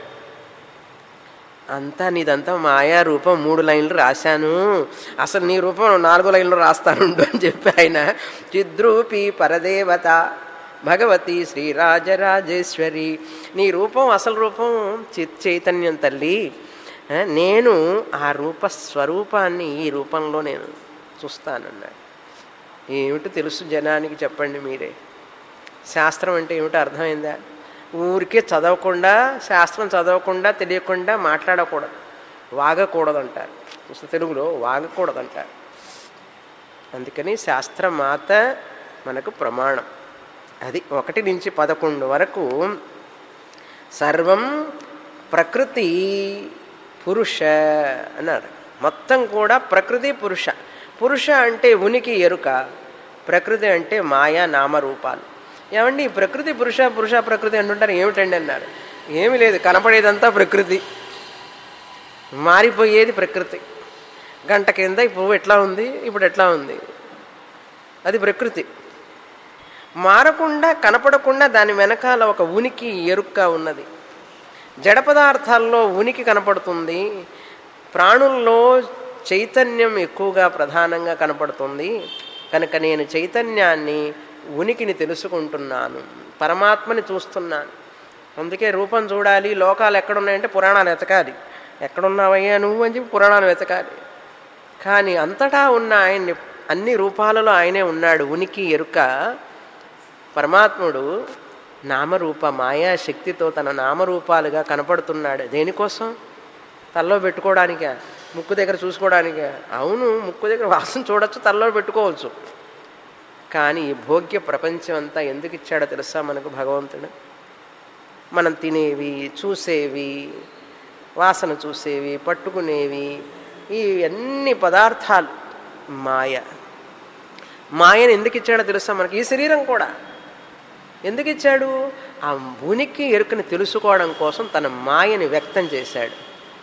అంతా నీదంతా మాయా రూపం మూడు లైన్లు రాశాను అసలు నీ రూపం నాలుగు లైన్లు రాస్తానుండు అని చెప్పి ఆయన చిద్రూపి పరదేవత భగవతి శ్రీరాజరాజేశ్వరి నీ రూపం అసలు రూపం చిత్ చైతన్యం తల్లి ఆ, నేను ఆ రూప స్వరూపాన్ని ఈ రూపంలో నేను చూస్తానన్నాడు ఏమిటో తెలుసు జనానికి చెప్పండి మీరే శాస్త్రం అంటే ఏమిటో అర్థమైందా ఊరికే చదవకుండా శాస్త్రం చదవకుండా తెలియకుండా మాట్లాడకూడదు వాగకూడదు అంటారు అసలు తెలుగులో వాగకూడదు అంటారు అందుకని శాస్త్రమాత మనకు ప్రమాణం అది ఒకటి నుంచి పదకొండు వరకు సర్వం ప్రకృతి పురుష అన్నారు మొత్తం కూడా ప్రకృతి పురుష పురుష అంటే ఉనికి ఎరుక ప్రకృతి అంటే మాయా నామరూపాలు ఏమండి ఈ ప్రకృతి పురుష పురుష ప్రకృతి అంటుంటారు ఏమిటండి అన్నారు ఏమీ లేదు కనపడేదంతా ప్రకృతి మారిపోయేది ప్రకృతి గంట కింద ఇప్పుడు ఎట్లా ఉంది ఇప్పుడు ఎట్లా ఉంది అది ప్రకృతి మారకుండా కనపడకుండా దాని వెనకాల ఒక ఉనికి ఎరుక్క ఉన్నది జడ పదార్థాల్లో ఉనికి కనపడుతుంది ప్రాణుల్లో చైతన్యం ఎక్కువగా ప్రధానంగా కనపడుతుంది కనుక నేను చైతన్యాన్ని ఉనికిని తెలుసుకుంటున్నాను పరమాత్మని చూస్తున్నాను అందుకే రూపం చూడాలి లోకాలు ఎక్కడున్నాయంటే పురాణాలు వెతకాలి ఎక్కడున్నావయ్యా నువ్వు అని చెప్పి పురాణాలు వెతకాలి కానీ అంతటా ఉన్న ఆయన్ని అన్ని రూపాలలో ఆయనే ఉన్నాడు ఉనికి ఎరుక పరమాత్ముడు నామరూప మాయా శక్తితో తన నామరూపాలుగా కనపడుతున్నాడు దేనికోసం తల్లో పెట్టుకోవడానికా ముక్కు దగ్గర చూసుకోవడానికా అవును ముక్కు దగ్గర వాసన చూడొచ్చు తల్లో పెట్టుకోవచ్చు కానీ ఈ భోగ్య ప్రపంచం అంతా ఎందుకు ఇచ్చాడో తెలుసా మనకు భగవంతుడు మనం తినేవి చూసేవి వాసన చూసేవి పట్టుకునేవి ఈ అన్ని పదార్థాలు మాయ మాయను ఎందుకు ఇచ్చాడో తెలుసా మనకి ఈ శరీరం కూడా ఎందుకు ఇచ్చాడు ఆ ఉనికి ఎరుకని తెలుసుకోవడం కోసం తన మాయని వ్యక్తం చేశాడు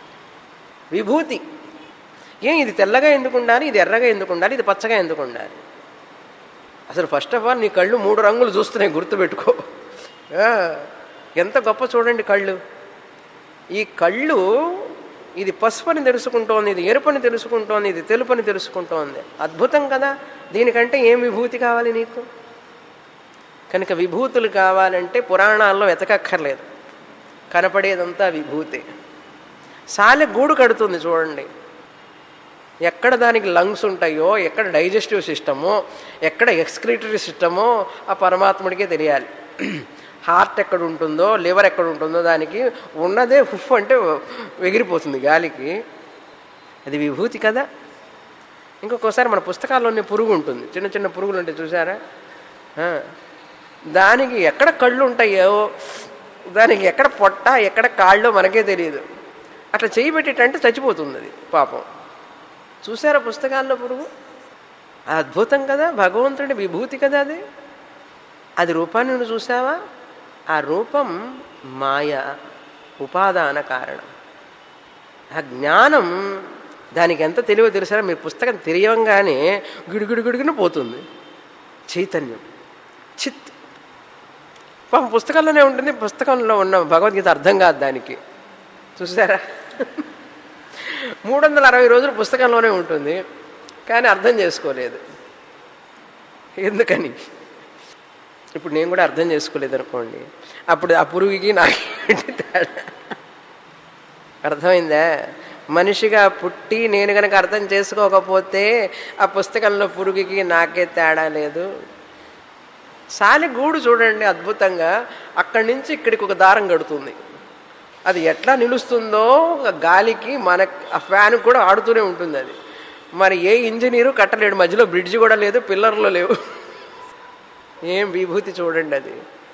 విభూతి ఏం ఇది తెల్లగా ఎందుకు ఉండాలి ఇది ఎర్రగా ఎందుకు ఉండాలి ఇది పచ్చగా ఎందుకు ఉండాలి అసలు ఫస్ట్ ఆఫ్ ఆల్ నీ కళ్ళు మూడు రంగులు చూస్తున్నాయి గుర్తుపెట్టుకో ఆ, ఎంత గొప్ప చూడండి కళ్ళు ఈ కళ్ళు ఇది పసుపని తెలుసుకుంటోంది ఇది ఎరుపని తెలుసుకుంటోంది ఇది తెలుపని తెలుసుకుంటోంది అద్భుతం కదా దీనికంటే ఏం విభూతి కావాలి నీకు కనుక విభూతులు కావాలంటే పురాణాల్లో వెతకక్కర్లేదు కనపడేదంతా విభూతి సాలె గూడు కడుతుంది చూడండి ఎక్కడ దానికి లంగ్స్ ఉంటాయో ఎక్కడ డైజెస్టివ్ సిస్టమో ఎక్కడ ఎక్స్క్రిటరీ సిస్టమో ఆ పరమాత్ముడికే తెలియాలి హార్ట్ ఎక్కడ ఉంటుందో లివర్ ఎక్కడ ఉంటుందో దానికి ఉన్నదే హుఫ్ అంటే ఎగిరిపోతుంది గాలికి అది విభూతి కదా ఇంకొకసారి మన పుస్తకాల్లోనే పురుగు ఉంటుంది చిన్న చిన్న పురుగులు ఉంటాయి చూసారా ఆ, దానికి ఎక్కడ కళ్ళు ఉంటాయో దానికి ఎక్కడ పొట్ట ఎక్కడ కాళ్ళో మనకే తెలియదు అట్లా చేయి పెట్టేటంటే చచ్చిపోతుంది అది పాపం చూసారా పుస్తకాల్లో పురుగు అద్భుతం కదా భగవంతుడి విభూతి కదా అది అది రూపాన్ని నువ్వు చూసావా ఆ రూపం మాయ ఉపాదాన కారణం ఆ జ్ఞానం దానికి ఎంత తెలివో తెలుసా మీరు పుస్తకం తెలియంగానే గిడుగిడు గిడుగున పోతుంది చైతన్యం చిత్ పాపం పుస్తకంలోనే ఉంటుంది పుస్తకంలో ఉన్న భగవద్గీత అర్థం కాదు దానికి చూసారా మూడు వందల అరవై రోజులు పుస్తకంలోనే ఉంటుంది కానీ అర్థం చేసుకోలేదు ఎందుకని ఇప్పుడు నేను కూడా అర్థం చేసుకోలేదు అనుకోండి అప్పుడు ఆ పురుగుకి నాకు తేడా అర్థమైందా మనిషిగా పుట్టి నేను కనుక అర్థం చేసుకోకపోతే ఆ పుస్తకంలో పురుగుకి నాకే తేడా లేదు సాలి గూడు చూడండి అద్భుతంగా అక్కడి నుంచి ఇక్కడికి ఒక దారం కడుతుంది అది ఎట్లా నిలుస్తుందో ఒక గాలికి మన ఆ ఫ్యాన్ కూడా ఆడుతూనే ఉంటుంది అది మరి ఏ ఇంజనీరు కట్టలేడు మధ్యలో బ్రిడ్జ్ కూడా లేదు పిల్లర్లు లేవు ఏం విభూతి చూడండి అది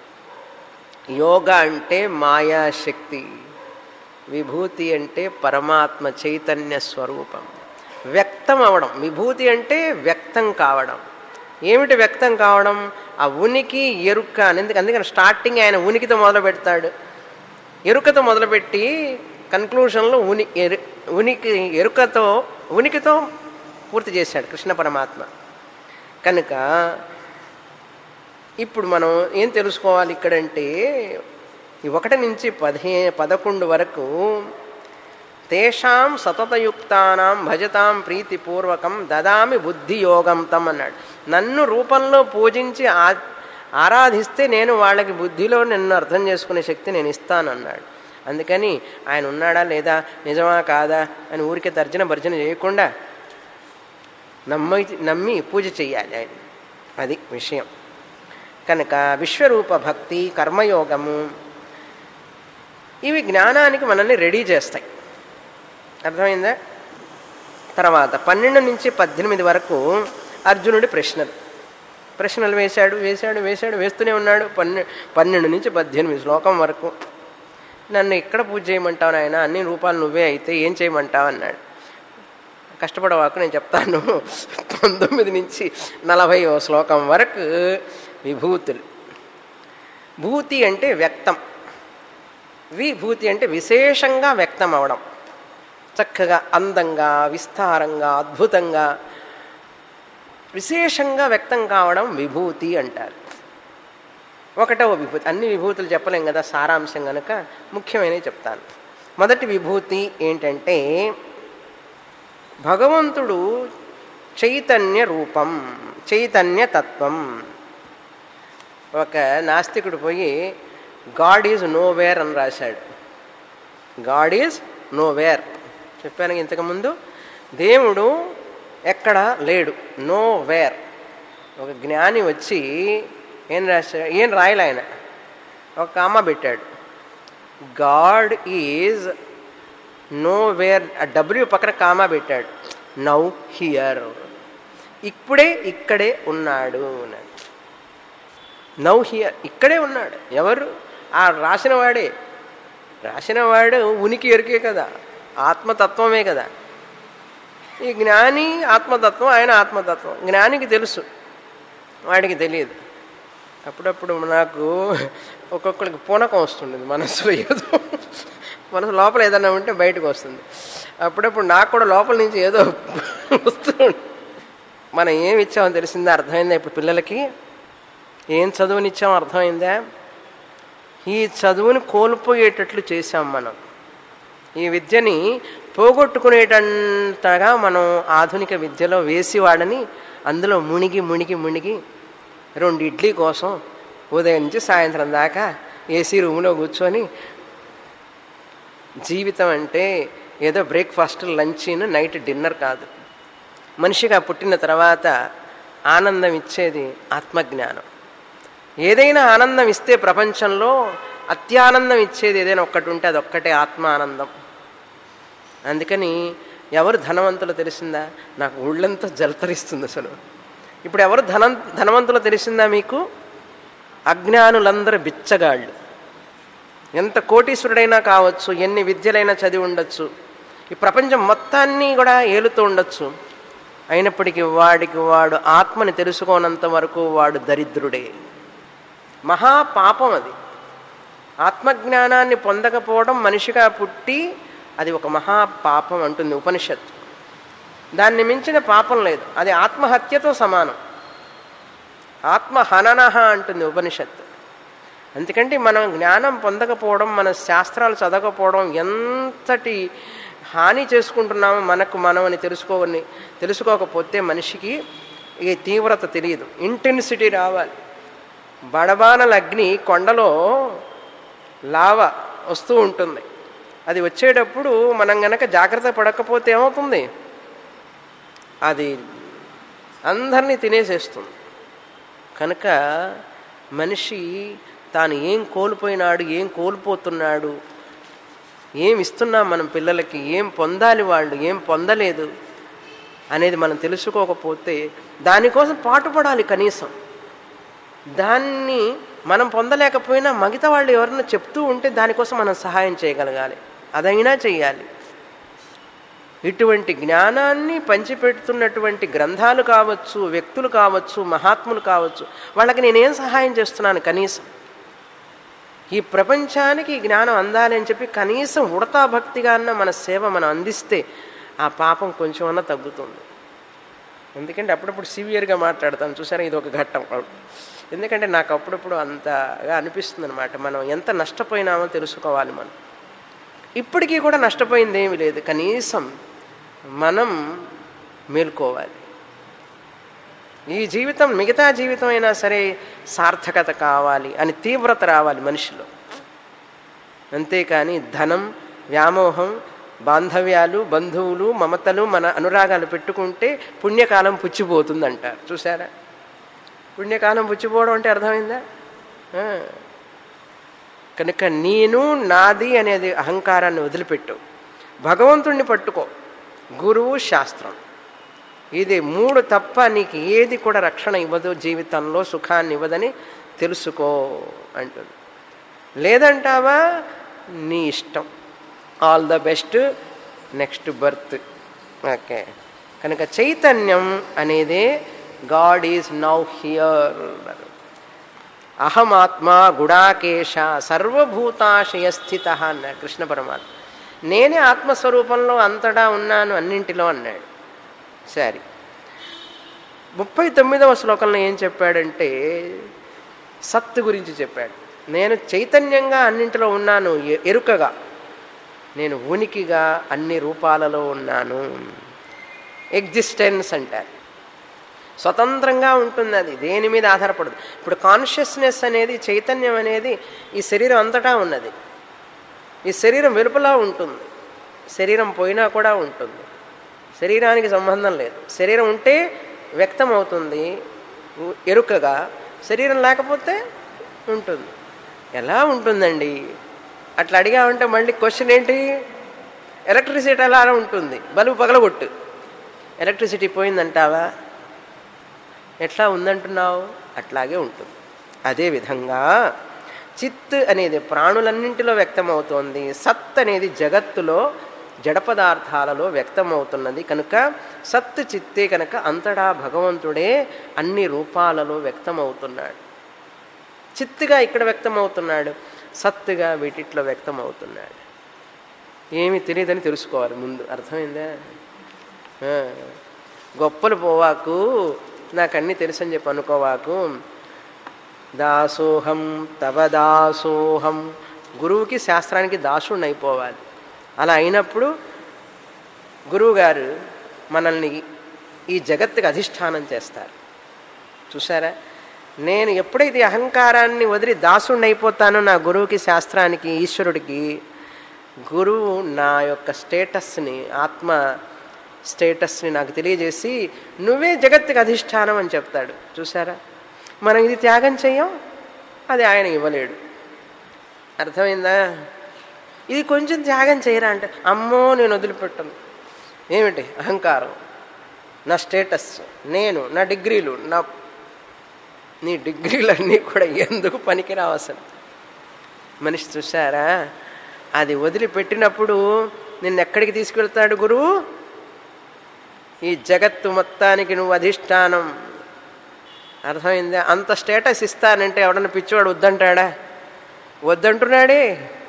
యోగా అంటే మాయాశక్తి విభూతి అంటే పరమాత్మ చైతన్య స్వరూపం వ్యక్తం అవడం విభూతి అంటే వ్యక్తం కావడం ఏమిటి వ్యక్తం కావడం ఆ ఉనికి ఎరుక అని ఎందుకు అందుకని స్టార్టింగ్ ఆయన ఉనికితో మొదలు పెడతాడు ఎరుకతో మొదలుపెట్టి కన్క్లూషన్లో ఉని ఎరు ఉనికి ఎరుకతో ఉనికితో పూర్తి చేశాడు కృష్ణ పరమాత్మ కనుక ఇప్పుడు మనం ఏం తెలుసుకోవాలి ఇక్కడంటే ఈ ఒకటి నుంచి పదిహే పదకొండు వరకు తేషాం సతతయుక్తానాం భజతాం ప్రీతిపూర్వకం దదామి బుద్ధి యోగం తం అన్నాడు నన్ను రూపంలో పూజించి ఆ ఆరాధిస్తే నేను వాళ్ళకి బుద్ధిలో నిన్ను అర్థం చేసుకునే శక్తి నేను ఇస్తాను అన్నాడు అందుకని ఆయన ఉన్నాడా లేదా నిజమా కాదా అని ఊరికే తర్జన భర్జన చేయకుండా నమ్మి నమ్మి పూజ చెయ్యాలి ఆయన అది విషయం కనుక విశ్వరూప భక్తి కర్మయోగము ఇవి జ్ఞానానికి మనల్ని రెడీ చేస్తాయి అర్థమైందా తర్వాత పన్నెండు నుంచి పద్దెనిమిది వరకు అర్జునుడి ప్రశ్నలు ప్రశ్నలు వేశాడు వేశాడు వేశాడు వేస్తూనే ఉన్నాడు పన్నె పన్నెండు నుంచి పద్దెనిమిది శ్లోకం వరకు నన్ను ఎక్కడ పూజ చేయమంటావు నాయన అన్ని రూపాలు నువ్వే అయితే ఏం చేయమంటావు అన్నాడు కష్టపడవాకు నేను చెప్తాను పంతొమ్మిది నుంచి నలభై శ్లోకం వరకు విభూతులు భూతి అంటే వ్యక్తం విభూతి అంటే విశేషంగా వ్యక్తం అవడం చక్కగా అందంగా విస్తారంగా అద్భుతంగా విశేషంగా వ్యక్తం కావడం విభూతి అంటారు ఒకటవ విభూతి అన్ని విభూతులు చెప్పలేం కదా సారాంశం కనుక ముఖ్యమైనవి చెప్తాను మొదటి విభూతి ఏంటంటే భగవంతుడు చైతన్య రూపం చైతన్య తత్వం ఒక నాస్తికుడు పోయి గాడ్ ఈజ్ నో వేర్ అని రాశాడు గాడ్ ఈజ్ నో వేర్ చెప్పాను ఇంతకుముందు దేవుడు ఎక్కడ లేడు నో వేర్ ఒక జ్ఞాని వచ్చి ఏం రాశాడు ఏం రాయలే ఆయన ఒక కామ పెట్టాడు God is no where W పక్కన కామా పెట్టాడు నౌ హియర్ ఇప్పుడే ఇక్కడే ఉన్నాడు అన్నాడు నౌ హియర్ ఇక్కడే ఉన్నాడు ఎవరు ఆ రాసిన వాడే రాసిన వాడు ఉనికి ఎరికే కదా ఆత్మతత్వమే కదా ఈ జ్ఞాని ఆత్మతత్వం ఆయన ఆత్మతత్వం జ్ఞానికి తెలుసు వాడికి తెలియదు అప్పుడప్పుడు నాకు ఒక్కొక్కరికి పూనకం వస్తుండేది మనసులో ఏదో మనసు లోపల ఏదైనా ఉంటే బయటకు వస్తుంది అప్పుడప్పుడు నాకు కూడా లోపల నుంచి ఏదో వస్తుంది మనం ఏమి ఇచ్చామో తెలిసిందా అర్థమైందా ఇప్పుడు పిల్లలకి ఏం చదువునిచ్చామో అర్థమైందా ఈ చదువుని కోల్పోయేటట్లు చేశాం మనం ఈ విద్యని పోగొట్టుకునేటంతగా మనం ఆధునిక విద్యలో వేసివాడని అందులో మునిగి మునిగి మునిగి రెండు ఇడ్లీ కోసం ఉదయం నుంచి సాయంత్రం దాకా ఏసీ రూమ్లో కూర్చొని జీవితం అంటే ఏదో బ్రేక్ఫాస్ట్ లంచ్ నైట్ డిన్నర్ కాదు మనిషిగా పుట్టిన తర్వాత ఆనందం ఇచ్చేది ఆత్మజ్ఞానం ఏదైనా ఆనందం ఇస్తే ప్రపంచంలో అత్యానందం ఇచ్చేది ఏదైనా ఒక్కటి ఉంటే అది ఒక్కటే ఆత్మ ఆనందం అందుకని ఎవరు ధనవంతులు తెలిసిందా నాకు ఒళ్ళంతా జలతరిస్తుంది అసలు ఇప్పుడు ఎవరు ధనం ధనవంతులు తెలిసిందా మీకు అజ్ఞానులందరూ బిచ్చగాళ్ళు ఎంత కోటీశ్వరుడైనా కావచ్చు ఎన్ని విద్యలైనా చదివి ఉండొచ్చు ఈ ప్రపంచం మొత్తాన్ని కూడా ఏలుతూ ఉండొచ్చు అయినప్పటికీ వాడికి వాడు ఆత్మని తెలుసుకోనంత వరకు వాడు దరిద్రుడే మహాపాపం అది ఆత్మజ్ఞానాన్ని పొందకపోవడం మనిషిగా పుట్టి అది ఒక మహాపాపం అంటుంది ఉపనిషత్తు దాన్ని మించిన పాపం లేదు అది ఆత్మహత్యతో సమానం ఆత్మహననహ అంటుంది ఉపనిషత్తు ఎందుకంటే మనం జ్ఞానం పొందకపోవడం మన శాస్త్రాలు చదవకపోవడం ఎంతటి హాని చేసుకుంటున్నామో మనకు మనం అని తెలుసుకోని తెలుసుకోకపోతే మనిషికి ఈ తీవ్రత తెలియదు ఇంటెన్సిటీ రావాలి బడబానల అగ్ని కొండలో లావ వస్తూ ఉంటుంది అది వచ్చేటప్పుడు మనం గనక జాగ్రత్త పడకపోతే ఏమవుతుంది అది అందరినీ తినేసేస్తుంది కనుక మనిషి తాను ఏం కోల్పోయినాడు ఏం కోల్పోతున్నాడు ఏం ఇస్తున్నాం మనం పిల్లలకి ఏం పొందాలి వాళ్ళు ఏం పొందలేదు అనేది మనం తెలుసుకోకపోతే దానికోసం పాటుపడాలి కనీసం దాన్ని మనం పొందలేకపోయినా మిగతా వాళ్ళు ఎవరైనా చెప్తూ ఉంటే దానికోసం మనం సహాయం చేయగలగాలి అదైనా చెయ్యాలి ఇటువంటి జ్ఞానాన్ని పంచిపెడుతున్నటువంటి గ్రంథాలు కావచ్చు వ్యక్తులు కావచ్చు మహాత్ములు కావచ్చు వాళ్ళకి నేనేం సహాయం చేస్తున్నాను కనీసం ఈ ప్రపంచానికి ఈ జ్ఞానం అందాలి అని చెప్పి కనీసం ఉడతా భక్తిగా అన్న మన సేవ మనం అందిస్తే ఆ పాపం కొంచెం అన్నా తగ్గుతుంది ఎందుకంటే అప్పుడప్పుడు సివియర్గా మాట్లాడతాను చూసారా ఇది ఒక ఘట్టం ఎందుకంటే నాకు అప్పుడప్పుడు అంతగా అనిపిస్తుంది అనమాట మనం ఎంత నష్టపోయినామో తెలుసుకోవాలి మనం ఇప్పటికీ కూడా నష్టపోయింది ఏమీ లేదు కనీసం మనం మేల్కోవాలి ఈ జీవితం మిగతా జీవితం అయినా సరే సార్థకత కావాలి అని తీవ్రత రావాలి మనిషిలో అంతేకాని ధనం వ్యామోహం బాంధవ్యాలు బంధువులు మమతలు మన అనురాగాలు పెట్టుకుంటే పుణ్యకాలం పుచ్చిపోతుంది అంటారు చూసారా పుణ్యకాలం పుచ్చిపోవడం అంటే అర్థమైందా కనుక నేను నాది అనేది అహంకారాన్ని వదిలిపెట్టు భగవంతుణ్ణి పట్టుకో గురువు శాస్త్రం ఇది మూడు తప్ప నీకు ఏది కూడా రక్షణ ఇవ్వదు జీవితంలో సుఖాన్ని ఇవ్వదని తెలుసుకో అంటుంది లేదంటావా నీ ఇష్టం all the best next birth okay కనుక చైతన్యం అనేదే గాడ్ ఈజ్ నౌ హియర్ అహమాత్మ గుడాకేశ సర్వభూతాశయ స్థిత అన్నాడు కృష్ణ పరమాత్మ నేనే ఆత్మస్వరూపంలో అంతటా ఉన్నాను అన్నింటిలో అన్నాడు సరే ముప్పై తొమ్మిదవ శ్లోకంలో ఏం చెప్పాడంటే సత్తు గురించి చెప్పాడు నేను చైతన్యంగా అన్నింటిలో ఉన్నాను ఎరుకగా నేను ఉనికిగా అన్ని రూపాలలో ఉన్నాను ఎగ్జిస్టెన్స్ అంటారు స్వతంత్రంగా ఉంటుంది అది దేని మీద ఆధారపడదు ఇప్పుడు కాన్షియస్నెస్ అనేది చైతన్యం అనేది ఈ శరీరం అంతటా ఉన్నది ఈ శరీరం వెలుపలా ఉంటుంది శరీరం పోయినా కూడా ఉంటుంది శరీరానికి సంబంధం లేదు శరీరం ఉంటే వ్యక్తం అవుతుంది ఎరుకగా శరీరం లేకపోతే ఉంటుంది ఎలా ఉంటుందండి అట్లా అడిగామంటే మళ్ళీ క్వశ్చన్ ఏంటి ఎలక్ట్రిసిటీ ఎలా ఉంటుంది బల్బు పగలగొట్టు ఎలక్ట్రిసిటీ పోయిందంటావా ఎట్లా ఉందంటున్నావు అట్లాగే ఉంటుంది అదేవిధంగా చిత్ అనేది ప్రాణులన్నింటిలో వ్యక్తమవుతోంది సత్ అనేది జగత్తులో జడ పదార్థాలలో వ్యక్తమవుతున్నది కనుక సత్ చిత్తే కనుక అంతటా భగవంతుడే అన్ని రూపాలలో వ్యక్తమవుతున్నాడు చిత్తుగా ఇక్కడ వ్యక్తమవుతున్నాడు సత్తుగా వీటిట్లో వ్యక్తమవుతున్నాడు ఏమి తెలియదని తెలుసుకోవాలి ముందు అర్థమైందా ఆ, గొప్పలు పోవాకు నాకు అన్నీ తెలుసని చెప్పి అనుకోవాకు దాసోహం తవ దాసోహం గురువుకి శాస్త్రానికి దాసుడిని అయిపోవాలి అలా అయినప్పుడు గురువుగారు మనల్ని ఈ జగత్తుకి అధిష్టానం చేస్తారు చూసారా నేను ఎప్పుడైతే ఈ అహంకారాన్ని వదిలి దాసుడిని అయిపోతానో నా గురువుకి శాస్త్రానికి ఈశ్వరుడికి గురువు నా యొక్క స్టేటస్ని ఆత్మ స్టేటస్ని నాకు తెలియజేసి నువ్వే జగత్తుకి అధిష్టానం అని చెప్తాడు చూసారా మనం ఇది త్యాగం చెయ్యం అది ఆయన ఇవ్వలేడు అర్థమైందా ఇది కొంచెం త్యాగం చేయరా అంటే అమ్మో నేను వదిలిపెట్టను ఏమిటి అహంకారం నా స్టేటస్ నేను నా డిగ్రీలు నా నీ డిగ్రీలన్నీ కూడా ఎందుకు పనికిరావు అసలు మనిషి చూసారా అది వదిలిపెట్టినప్పుడు నిన్ను ఎక్కడికి తీసుకెళ్తాడు గురువు ఈ జగత్తు మొత్తానికి నువ్వు అధిష్టానం అర్థమైందా అంత స్టేటస్ ఇస్తానంటే ఎవడన్నా పిచ్చివాడు వద్దంటాడా వద్దంటున్నాడే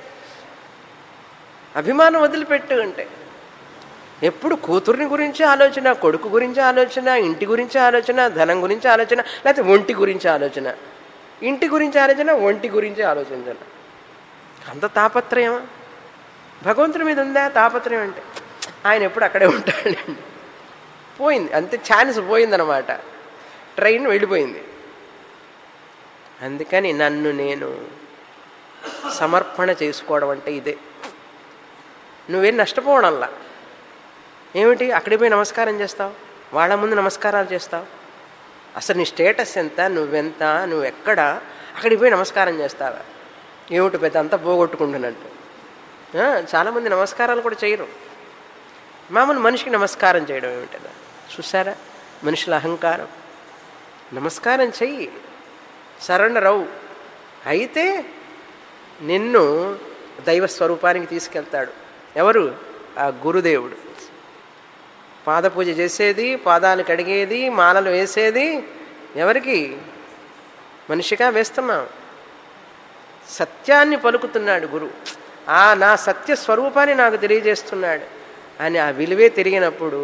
అభిమానం వదిలిపెట్టు అంటే ఎప్పుడు కూతుర్ని గురించి ఆలోచన కొడుకు గురించి ఆలోచన ఇంటి గురించి ఆలోచన ధనం గురించి ఆలోచన లేకపోతే ఒంటి గురించి ఆలోచన ఇంటి గురించి ఆలోచన ఒంటి గురించి ఆలోచించన అంత తాపత్రయం భగవంతుడి మీద ఉందా తాపత్రయం అంటే ఆయన ఎప్పుడు అక్కడే ఉంటాడండి పోయింది అంతే ఛాన్స్ పోయిందనమాట ట్రైన్ వెళ్ళిపోయింది అందుకని నన్ను నేను సమర్పణ చేసుకోవడం అంటే ఇదే నువ్వేం నష్టపోవడంలా ఏమిటి అక్కడికి పోయి నమస్కారం చేస్తావు వాళ్ళ ముందు నమస్కారాలు చేస్తావు అసలు నీ స్టేటస్ ఎంత నువ్వెంత నువ్వెక్కడ అక్కడికి పోయి నమస్కారం చేస్తావా ఏమిటి పెద్ద అంతా పోగొట్టుకుంటున్నట్టు ఆ, చాలామంది నమస్కారాలు కూడా చేయరు మామూలు మనిషికి నమస్కారం చేయడం ఏమిటదా చూసారా మనుషుల అహంకారం నమస్కారం చెయ్యి సరెండర్ అవు అయితే నిన్ను దైవ స్వరూపానికి తీసుకెళ్తాడు ఎవరు ఆ గురుదేవుడు పాదపూజ చేసేది పాదాలు కడిగేది మాలలు వేసేది ఎవరికి మనిషిగా వేస్తున్నాం సత్యాన్ని పలుకుతున్నాడు గురు ఆ నా సత్య స్వరూపాన్ని నాకు తెలియజేస్తున్నాడు అని ఆ విలువే తిరిగినప్పుడు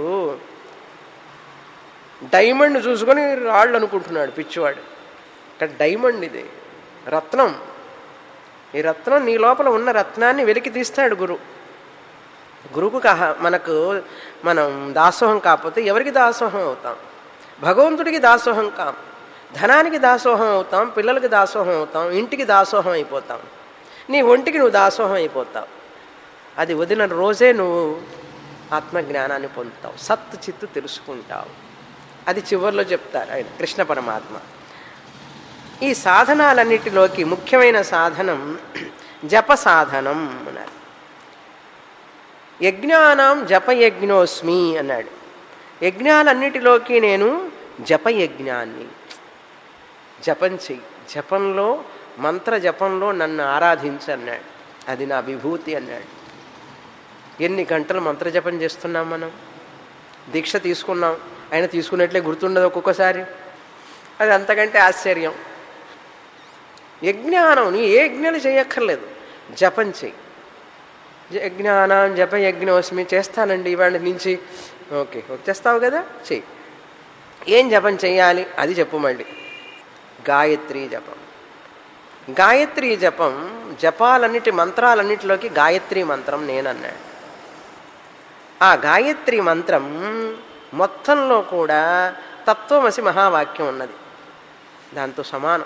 డైమండ్ చూసుకొని రాళ్ళు అనుకుంటున్నాడు పిచ్చివాడు ఇక్కడ డైమండ్ ఇది రత్నం ఈ రత్నం నీ లోపల ఉన్న రత్నాన్ని వెలికి తీస్తాడు గురు గురువుకు కహ మనకు మనం దాసోహం కాకపోతే ఎవరికి దాసోహం అవుతాం భగవంతుడికి దాసోహం కాం ధనానికి దాసోహం అవుతాం పిల్లలకి దాసోహం అవుతాం ఇంటికి దాసోహం అయిపోతాం నీ ఒంటికి నువ్వు దాసోహం అయిపోతావు అది వదిలిన రోజే నువ్వు ఆత్మజ్ఞానాన్ని పొందుతావు సత్ చిత్తు తెలుసుకుంటావు అది చివరిలో చెప్తారు ఆయన కృష్ణ పరమాత్మ ఈ సాధనాలన్నిటిలోకి ముఖ్యమైన సాధనం జప సాధనం అన్నారు యజ్ఞానం జపయజ్ఞోస్మి అన్నాడు యజ్ఞాలన్నిటిలోకి నేను జపయజ్ఞాన్ని జపం చెయ్యి జపంలో మంత్ర జపంలో నన్ను ఆరాధించు అన్నాడు అది నా విభూతి అన్నాడు ఎన్ని గంటలు మంత్ర జపం చేస్తున్నాం మనం దీక్ష తీసుకున్నాం ఆయన తీసుకున్నట్లే గుర్తుండదు ఒక్కొక్కసారి అది అంతకంటే ఆశ్చర్యం యజ్ఞానం నీ ఏ యజ్ఞాలు చేయక్కర్లేదు జపం చెయ్యి యజ్ఞానం జప యజ్ఞోస్మి చేస్తానండి ఇవాళ నుంచి ఓకే చేస్తావు కదా చెయ్యి ఏం జపం చెయ్యాలి అది చెప్పు మళ్ళీ గాయత్రి జపం గాయత్రి జపం జపాలన్నిటి మంత్రాలన్నిటిలోకి గాయత్రి మంత్రం నేనన్నాడు ఆ గాయత్రి మంత్రం మొత్తంలో కూడా తత్వమసి మహావాక్యం ఉన్నది దాంతో సమానం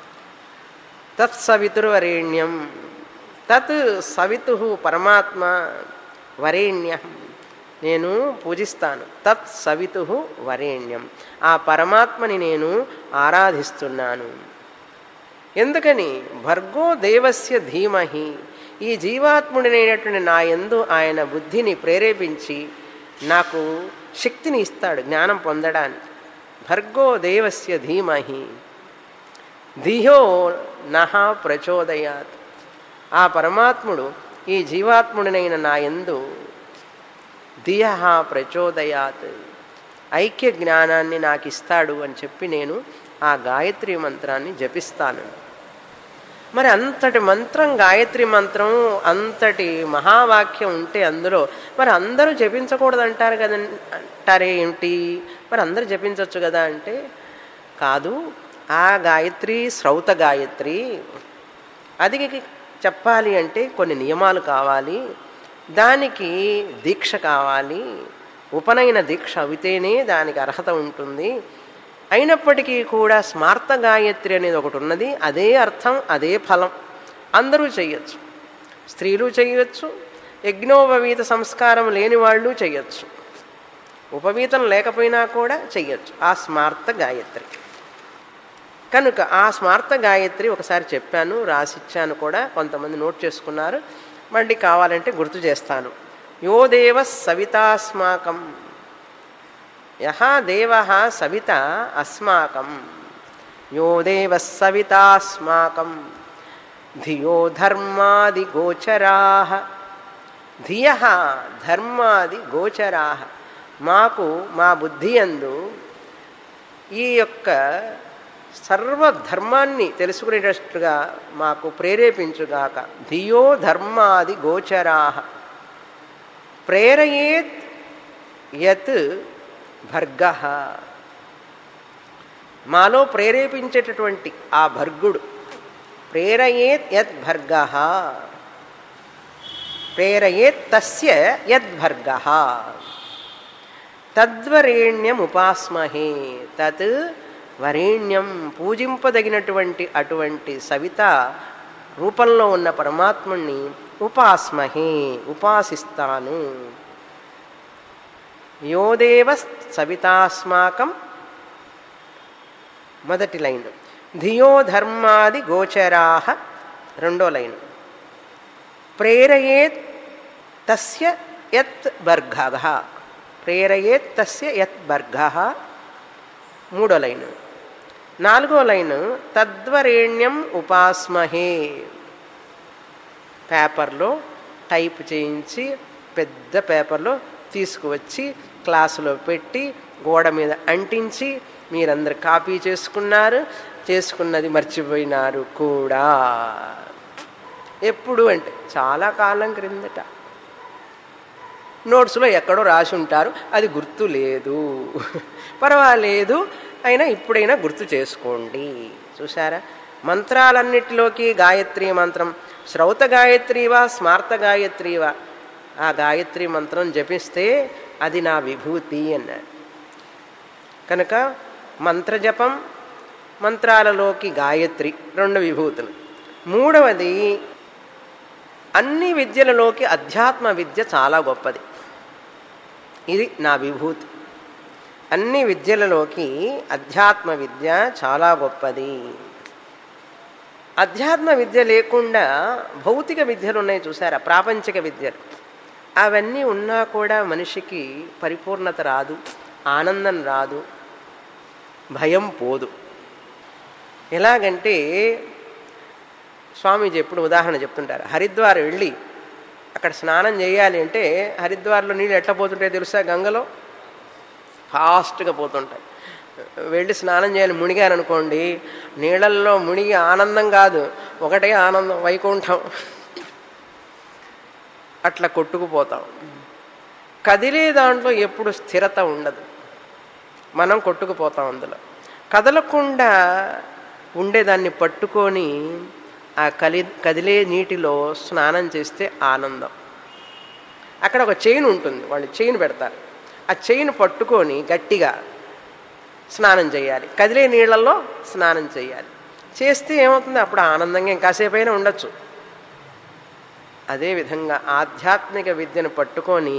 తత్సవితుర్వరేణ్యం తత్ సవితు పరమాత్మ వరేణ్యం నేను పూజిస్తాను తత్ సవితు వరేణ్యం ఆ పరమాత్మని నేను ఆరాధిస్తున్నాను ఎందుకని భర్గో దేవస్య ధీమహి ఈ జీవాత్ముడినైనటువంటి నా యందు ఆయన బుద్ధిని ప్రేరేపించి నాకు శక్తిని ఇస్తాడు జ్ఞానం పొందడానికి భర్గో దేవస్య ధీమహి ధియో నహ ప్రచోదయాత్ ఆ పరమాత్ముడు ఈ జీవాత్ముడినైన నా ఎందు ధియ ప్రచోదయాత్ ఐక్య జ్ఞానాన్ని నాకు ఇస్తాడు అని చెప్పి నేను ఆ గాయత్రి మంత్రాన్ని జపిస్తాను మరి అంతటి మంత్రం గాయత్రి మంత్రం అంతటి మహావాక్యం ఉంటే అందులో మరి అందరూ జపించకూడదు అంటారు కదా అంటారే ఏమిటి మరి అందరూ జపించవచ్చు కదా అంటే కాదు ఆ గాయత్రి శ్రౌత గాయత్రి అది చెప్పాలి అంటే కొన్ని నియమాలు కావాలి దానికి దీక్ష కావాలి ఉపనయన దీక్ష అవితేనే దానికి అర్హత ఉంటుంది అయినప్పటికీ కూడా స్మార్త గాయత్రి అనేది ఒకటి ఉన్నది అదే అర్థం అదే ఫలం అందరూ చేయొచ్చు స్త్రీలు చేయొచ్చు యజ్ఞోపవీత సంస్కారం లేని వాళ్ళు చేయొచ్చు ఉపవీతం లేకపోయినా కూడా చెయ్యొచ్చు ఆ స్మార్త గాయత్రి కనుక ఆ స్మార్త గాయత్రి ఒకసారి చెప్పాను రాసిచ్చాను కూడా కొంతమంది నోట్ చేసుకున్నారు మళ్ళీ కావాలంటే గుర్తు చేస్తాను యో దేవ సవితాస్మాకం యహ దేవ సవిత అస్మాకం యో దేవ సవితాస్మాకం ధియో ధర్మాది గోచరా ధియ ధర్మాది గోచరా మాకు మా బుద్ధి అందు ఈ యొక్క సర్వధర్మాన్ని తెలుసుకునేటట్టుగా మాకు ప్రేరేపించుగాక ధియో ధర్మాది గోచరా ప్రేరయేత్ యత్ భర్గ మాలో ప్రేరేపించేటటువంటి ఆ భర్గుడు ప్రేరయేత్ యద్ భర్గ ప్రేరయేత్ తస్య యద్భర్గ తద్వరేణ్యం ఉపాస్మహే తత్ వరేణ్యం పూజింపదగినటువంటి అటువంటి సవిత రూపంలో ఉన్న పరమాత్ముణ్ణి ఉపాస్మహే ఉపాసిస్తాను యోదేవ సవితాస్మాకం మొదటి లైన్ ధియో ధర్మాది గోచరా రెండో లైన్ ప్రేరయేత్ తస్య యత్ బర్గ ప్రేరయేత్ తస్య యత్ బర్గ మూడో లైన్ నాలుగో లైన్ తద్వరేణ్యం ఉపాస్మహే పేపర్లో టైప్ చేయించి పెద్ద పేపర్లో తీసుకువచ్చి క్లాసులో పెట్టి గోడ మీద అంటించి మీరందరు కాపీ చేసుకున్నారు చేసుకున్నది మర్చిపోయినారు కూడా ఎప్పుడు అంటే చాలా కాలం క్రిందట నోట్స్లో ఎక్కడో రాసి ఉంటారు అది గుర్తు లేదు పర్వాలేదు అయినా ఇప్పుడైనా గుర్తు చేసుకోండి చూసారా మంత్రాలన్నిటిలోకి గాయత్రి మంత్రం శ్రౌత గాయత్రివా స్మార్త గాయత్రివా ఆ గాయత్రి మంత్రం జపిస్తే అది నా విభూతి అన్నాడు కనుక మంత్రజపం మంత్రాలలోకి గాయత్రి రెండు విభూతులు మూడవది అన్ని విద్యలలోకి అధ్యాత్మ విద్య చాలా గొప్పది ఇది నా విభూతి అన్ని విద్యలలోకి అధ్యాత్మ విద్య చాలా గొప్పది అధ్యాత్మ విద్య లేకుండా భౌతిక విద్యలు ఉన్నాయి చూసారా ప్రాపంచిక విద్యలు అవన్నీ ఉన్నా కూడా మనిషికి పరిపూర్ణత రాదు ఆనందం రాదు భయం పోదు ఎలాగంటే స్వామీజీ ఎప్పుడు ఉదాహరణ చెప్తుంటారు హరిద్వార్ వెళ్ళి అక్కడ స్నానం చేయాలి అంటే హరిద్వార్లో నీళ్ళు ఎట్లా పోతుంటాయి తెలుసా గంగలో ఫాస్ట్గా పోతుంటాయి వెళ్ళి స్నానం చేయాలి మునిగాను అనుకోండి నీళ్ళల్లో మునిగి ఆనందం కాదు ఒకటే ఆనందం వైకుంఠం అట్లా కొట్టుకుపోతాం కదిలే దాంట్లో ఎప్పుడు స్థిరత ఉండదు మనం కొట్టుకుపోతాం అందులో కదలకుండా ఉండేదాన్ని పట్టుకొని ఆ కలి కదిలే నీటిలో స్నానం చేస్తే ఆనందం అక్కడ ఒక చైన్ ఉంటుంది వాళ్ళు చైన్ పెడతారు ఆ చైన్ పట్టుకొని గట్టిగా స్నానం చేయాలి కదిలే నీళ్ళల్లో స్నానం చేయాలి చేస్తే ఏమవుతుంది అప్పుడు ఆనందంగా ఇంకాసేపు అయినా ఉండొచ్చు అదేవిధంగా ఆధ్యాత్మిక విద్యను పట్టుకొని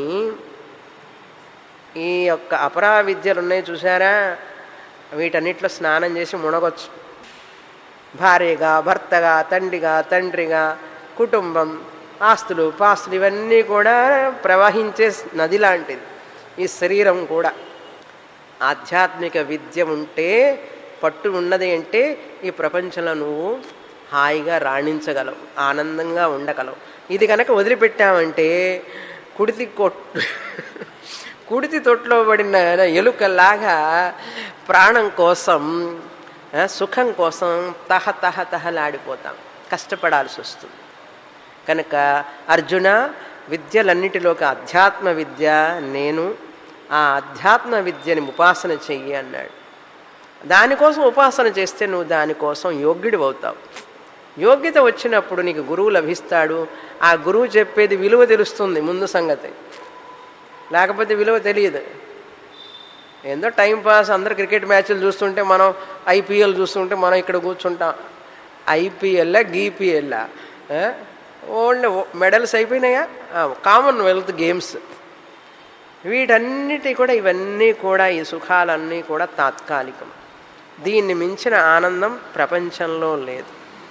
ఈ యొక్క అపరా విద్యలు ఉన్నాయి చూసారా వీటన్నిటిలో స్నానం చేసి మునగొచ్చు భార్యగా భర్తగా తండ్రిగా తండ్రిగా కుటుంబం ఆస్తులు పాస్తులు ఇవన్నీ కూడా ప్రవహించే నది లాంటిది ఈ శరీరం కూడా ఆధ్యాత్మిక విద్య ఉంటే పట్టు ఉన్నది అంటే ఈ ప్రపంచంలో నువ్వు హాయిగా రాణించగలవు ఆనందంగా ఉండగలవు ఇది కనుక వదిలిపెట్టామంటే కుడితి కొట్టు కుడితి తొట్లో పడిన ఎలుకలాగా ప్రాణం కోసం ఆ, సుఖం కోసం తహ తహ తహలాడిపోతాం కష్టపడాల్సి వస్తుంది కనుక అర్జున విద్యలన్నిటిలోకి అధ్యాత్మ విద్య నేను ఆ అధ్యాత్మ విద్యని ఉపాసన చెయ్యి అన్నాడు దానికోసం ఉపాసన చేస్తే నువ్వు దానికోసం యోగ్యుడు అవుతావు యోగ్యత వచ్చినప్పుడు నీకు గురువు లభిస్తాడు ఆ గురువు చెప్పేది విలువ తెలుస్తుంది ముందు సంగతి లేకపోతే విలువ తెలియదు ఏందో టైం పాస్ అందరు క్రికెట్ మ్యాచ్లు చూస్తుంటే మనం ఐపీఎల్ చూస్తుంటే మనం ఇక్కడ కూర్చుంటాం ఐపీఎల్లా గీపీఎల్లా ఓన్లీ మెడల్స్ అయిపోయినాయా కామన్వెల్త్ గేమ్స్ వీటన్నిటి కూడా ఇవన్నీ కూడా ఈ సుఖాలన్నీ కూడా తాత్కాలికం దీన్ని మించిన ఆనందం ప్రపంచంలో లేదు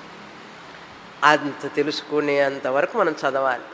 అంత తెలుసుకునేంత వరకు మనం చదవాలి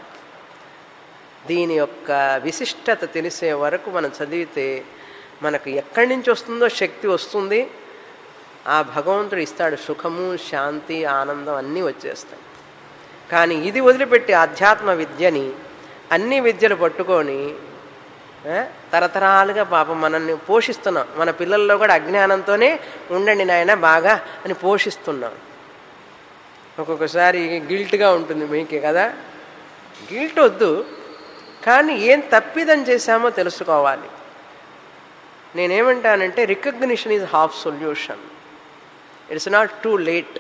దీని యొక్క విశిష్టత తెలిసే వరకు మనం చదివితే మనకు ఎక్కడి నుంచి వస్తుందో శక్తి వస్తుంది ఆ భగవంతుడు ఇస్తాడు సుఖము శాంతి ఆనందం అన్నీ వచ్చేస్తాయి కానీ ఇది వదిలిపెట్టి ఆధ్యాత్మ విద్యని అన్ని విద్యలు పట్టుకొని ఆ, తరతరాలుగా పాపం మనల్ని పోషిస్తున్నాం మన పిల్లల్లో కూడా అజ్ఞానంతోనే ఉండండి నాయన బాగా అని పోషిస్తున్నాం ఒక్కొక్కసారి గిల్ట్గా ఉంటుంది మీకే కదా గిల్ట్ వద్దు కానీ ఏం తప్పిదం చేశామో తెలుసుకోవాలి నేనేమంటానంటే recognition is half solution it's not too late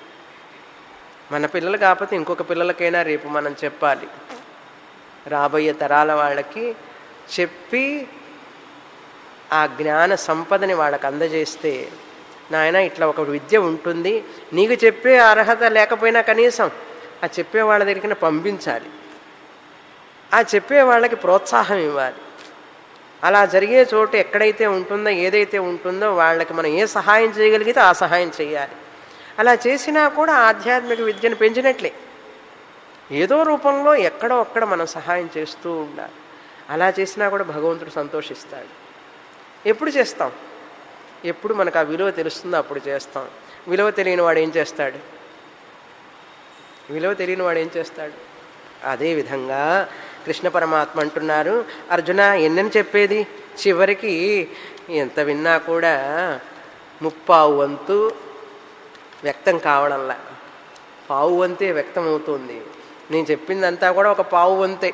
మన పిల్లలు కాకపోతే ఇంకొక పిల్లలకైనా రేపు మనం చెప్పాలి రాబోయే తరాల వాళ్ళకి చెప్పి ఆ జ్ఞాన సంపదని వాళ్ళకి అందజేస్తే నాయన ఇట్లా ఒక విద్య ఉంటుంది నీకు చెప్పే అర్హత లేకపోయినా కనీసం ఆ చెప్పే వాళ్ళ దగ్గరికి పంపించాలి ఆ చెప్పే వాళ్ళకి ప్రోత్సాహం ఇవ్వాలి అలా జరిగే చోటు ఎక్కడైతే ఉంటుందో ఏదైతే ఉంటుందో వాళ్ళకి మనం ఏ సహాయం చేయగలిగితే ఆ సహాయం చేయాలి అలా చేసినా కూడా ఆధ్యాత్మిక విద్యను పెంచినట్లే ఏదో రూపంలో ఎక్కడో అక్కడ మనం సహాయం చేస్తూ ఉండాలి అలా చేసినా కూడా భగవంతుడు సంతోషిస్తాడు ఎప్పుడు చేస్తాం ఎప్పుడు మనకు ఆ విలువ తెలుస్తుందో అప్పుడు చేస్తాం విలువ తెలియని వాడు ఏం చేస్తాడు విలువ తెలియని వాడు ఏం చేస్తాడు అదేవిధంగా కృష్ణ పరమాత్మ అంటున్నారు అర్జున ఎన్నని చెప్పేది చివరికి ఎంత విన్నా కూడా ముప్పావు వంతు వ్యక్తం కావడంలా పావు వంతే వ్యక్తం అవుతుంది నేను చెప్పిందంతా కూడా ఒక పావు వంతే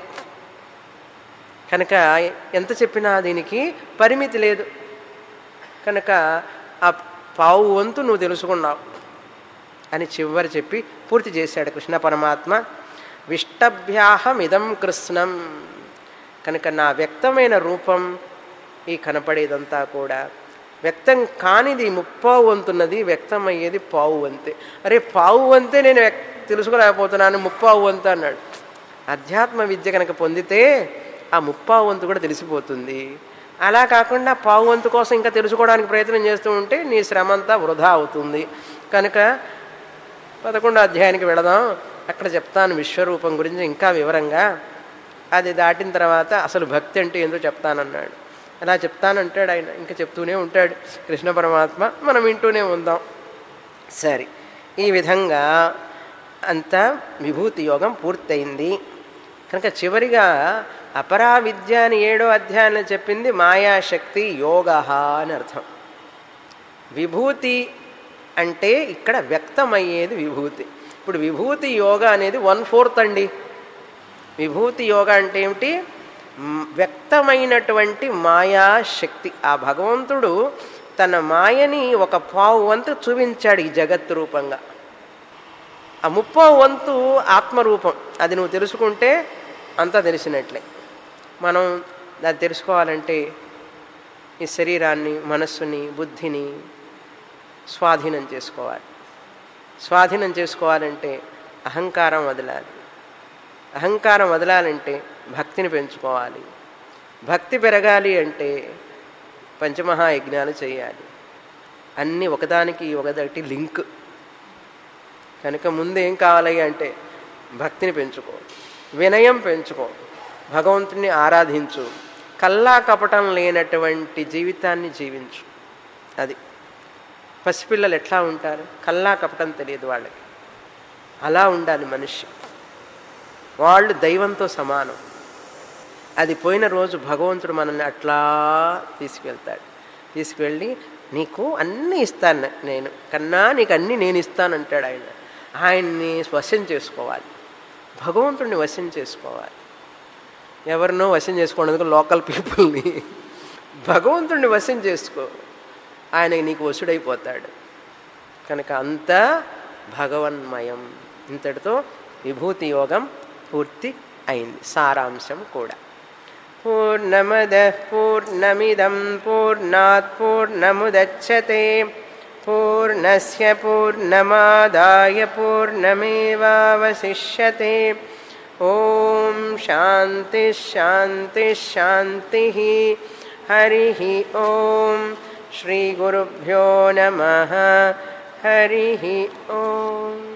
కనుక ఎంత చెప్పినా దీనికి పరిమితి లేదు కనుక ఆ పావు వంతు నువ్వు తెలుసుకున్నావు అని చివరి చెప్పి పూర్తి చేశాడు కృష్ణ పరమాత్మ విష్టభ్యాహమిదం కృష్ణం కనుక నా వ్యక్తమైన రూపం ఈ కనపడేదంతా కూడా వ్యక్తం కానిది ముప్పావు వంతున్నది వ్యక్తమయ్యేది పావు వంతే అరే పావు వంతే నేను వ్యక్- తెలుసుకోలేకపోతున్నాను ముప్పావు వంతు అన్నాడు అధ్యాత్మ విద్య కనుక పొందితే ఆ ముప్పావు వంతు కూడా తెలిసిపోతుంది అలా కాకుండా పావు వంతు కోసం ఇంకా తెలుసుకోవడానికి ప్రయత్నం చేస్తూ ఉంటే నీ శ్రమ అంతా వృధా అవుతుంది కనుక పదకొండో అధ్యాయానికి వెళదాం అక్కడ చెప్తాను విశ్వరూపం గురించి ఇంకా వివరంగా అది దాటిన తర్వాత అసలు భక్తి అంటే ఏందో చెప్తానన్నాడు అలా చెప్తానంటాడు ఆయన ఇంకా చెప్తూనే ఉంటాడు కృష్ణ పరమాత్మ మనం వింటూనే ఉందాం సరే ఈ విధంగా అంతా విభూతి యోగం పూర్తయింది కనుక చివరిగా అపరా విద్య అని ఏడో అధ్యాయంలో చెప్పింది మాయాశక్తి యోగ అని అర్థం విభూతి అంటే ఇక్కడ వ్యక్తమయ్యేది విభూతి ఇప్పుడు విభూతి యోగ అనేది వన్ ఫోర్త్ అండి విభూతి యోగ అంటే ఏమిటి మ్, వ్యక్తమైనటువంటి మాయాశక్తి ఆ భగవంతుడు తన మాయని ఒక పావు వంతు చూపించాడు ఈ జగత్తు రూపంగా ఆ ముప్పో వంతు ఆత్మరూపం అది నువ్వు తెలుసుకుంటే అంతా తెలిసినట్లే మనం దాన్ని తెలుసుకోవాలంటే ఈ శరీరాన్ని మనస్సుని బుద్ధిని స్వాధీనం చేసుకోవాలి స్వాధీనం చేసుకోవాలంటే అహంకారం వదలాలి అహంకారం వదలాలంటే భక్తిని పెంచుకోవాలి భక్తి పెరగాలి అంటే పంచమహాయజ్ఞాలు చేయాలి అన్నీ ఒకదానికి ఒకదాటి లింక్ కనుక ముందు ఏం కావాలి అంటే భక్తిని పెంచుకో వినయం పెంచుకో భగవంతుని ఆరాధించు కల్లా కపటం లేనటువంటి జీవితాన్ని జీవించు అది పసిపిల్లలు ఎట్లా ఉంటారు కల్లా కపటం తెలియదు వాళ్ళకి అలా ఉండాలి మనిషి వాళ్ళు దైవంతో సమానం అది పోయిన రోజు భగవంతుడు మనల్ని అట్లా తీసుకువెళ్తాడు తీసుకువెళ్ళి నీకు అన్నీ ఇస్తాను నేను కన్నా నీకు అన్నీ నేను ఇస్తానంటాడు ఆయన ఆయన్ని వశం చేసుకోవాలి భగవంతుడిని వశం చేసుకోవాలి ఎవరినో వశం చేసుకోవడానికి లోకల్ పీపుల్ని భగవంతుడిని వశం చేసుకో ఆయన నీకు వసుడైపోతాడు కనుక అంతా భగవన్మయం ఇంతటితో విభూతి యోగం పూర్తి అయింది సారాంశం కూడా పూర్ణమద పూర్ణమిదం పూర్ణాత్ పూర్ణముదచ్చతే పూర్ణస్య పూర్ణమాదాయ పూర్ణమేవావశిష్యతే ఓం శాంతి శాంతి శాంతి హరి ఓం శ్రీగురుభ్యో నమ హరి ఓం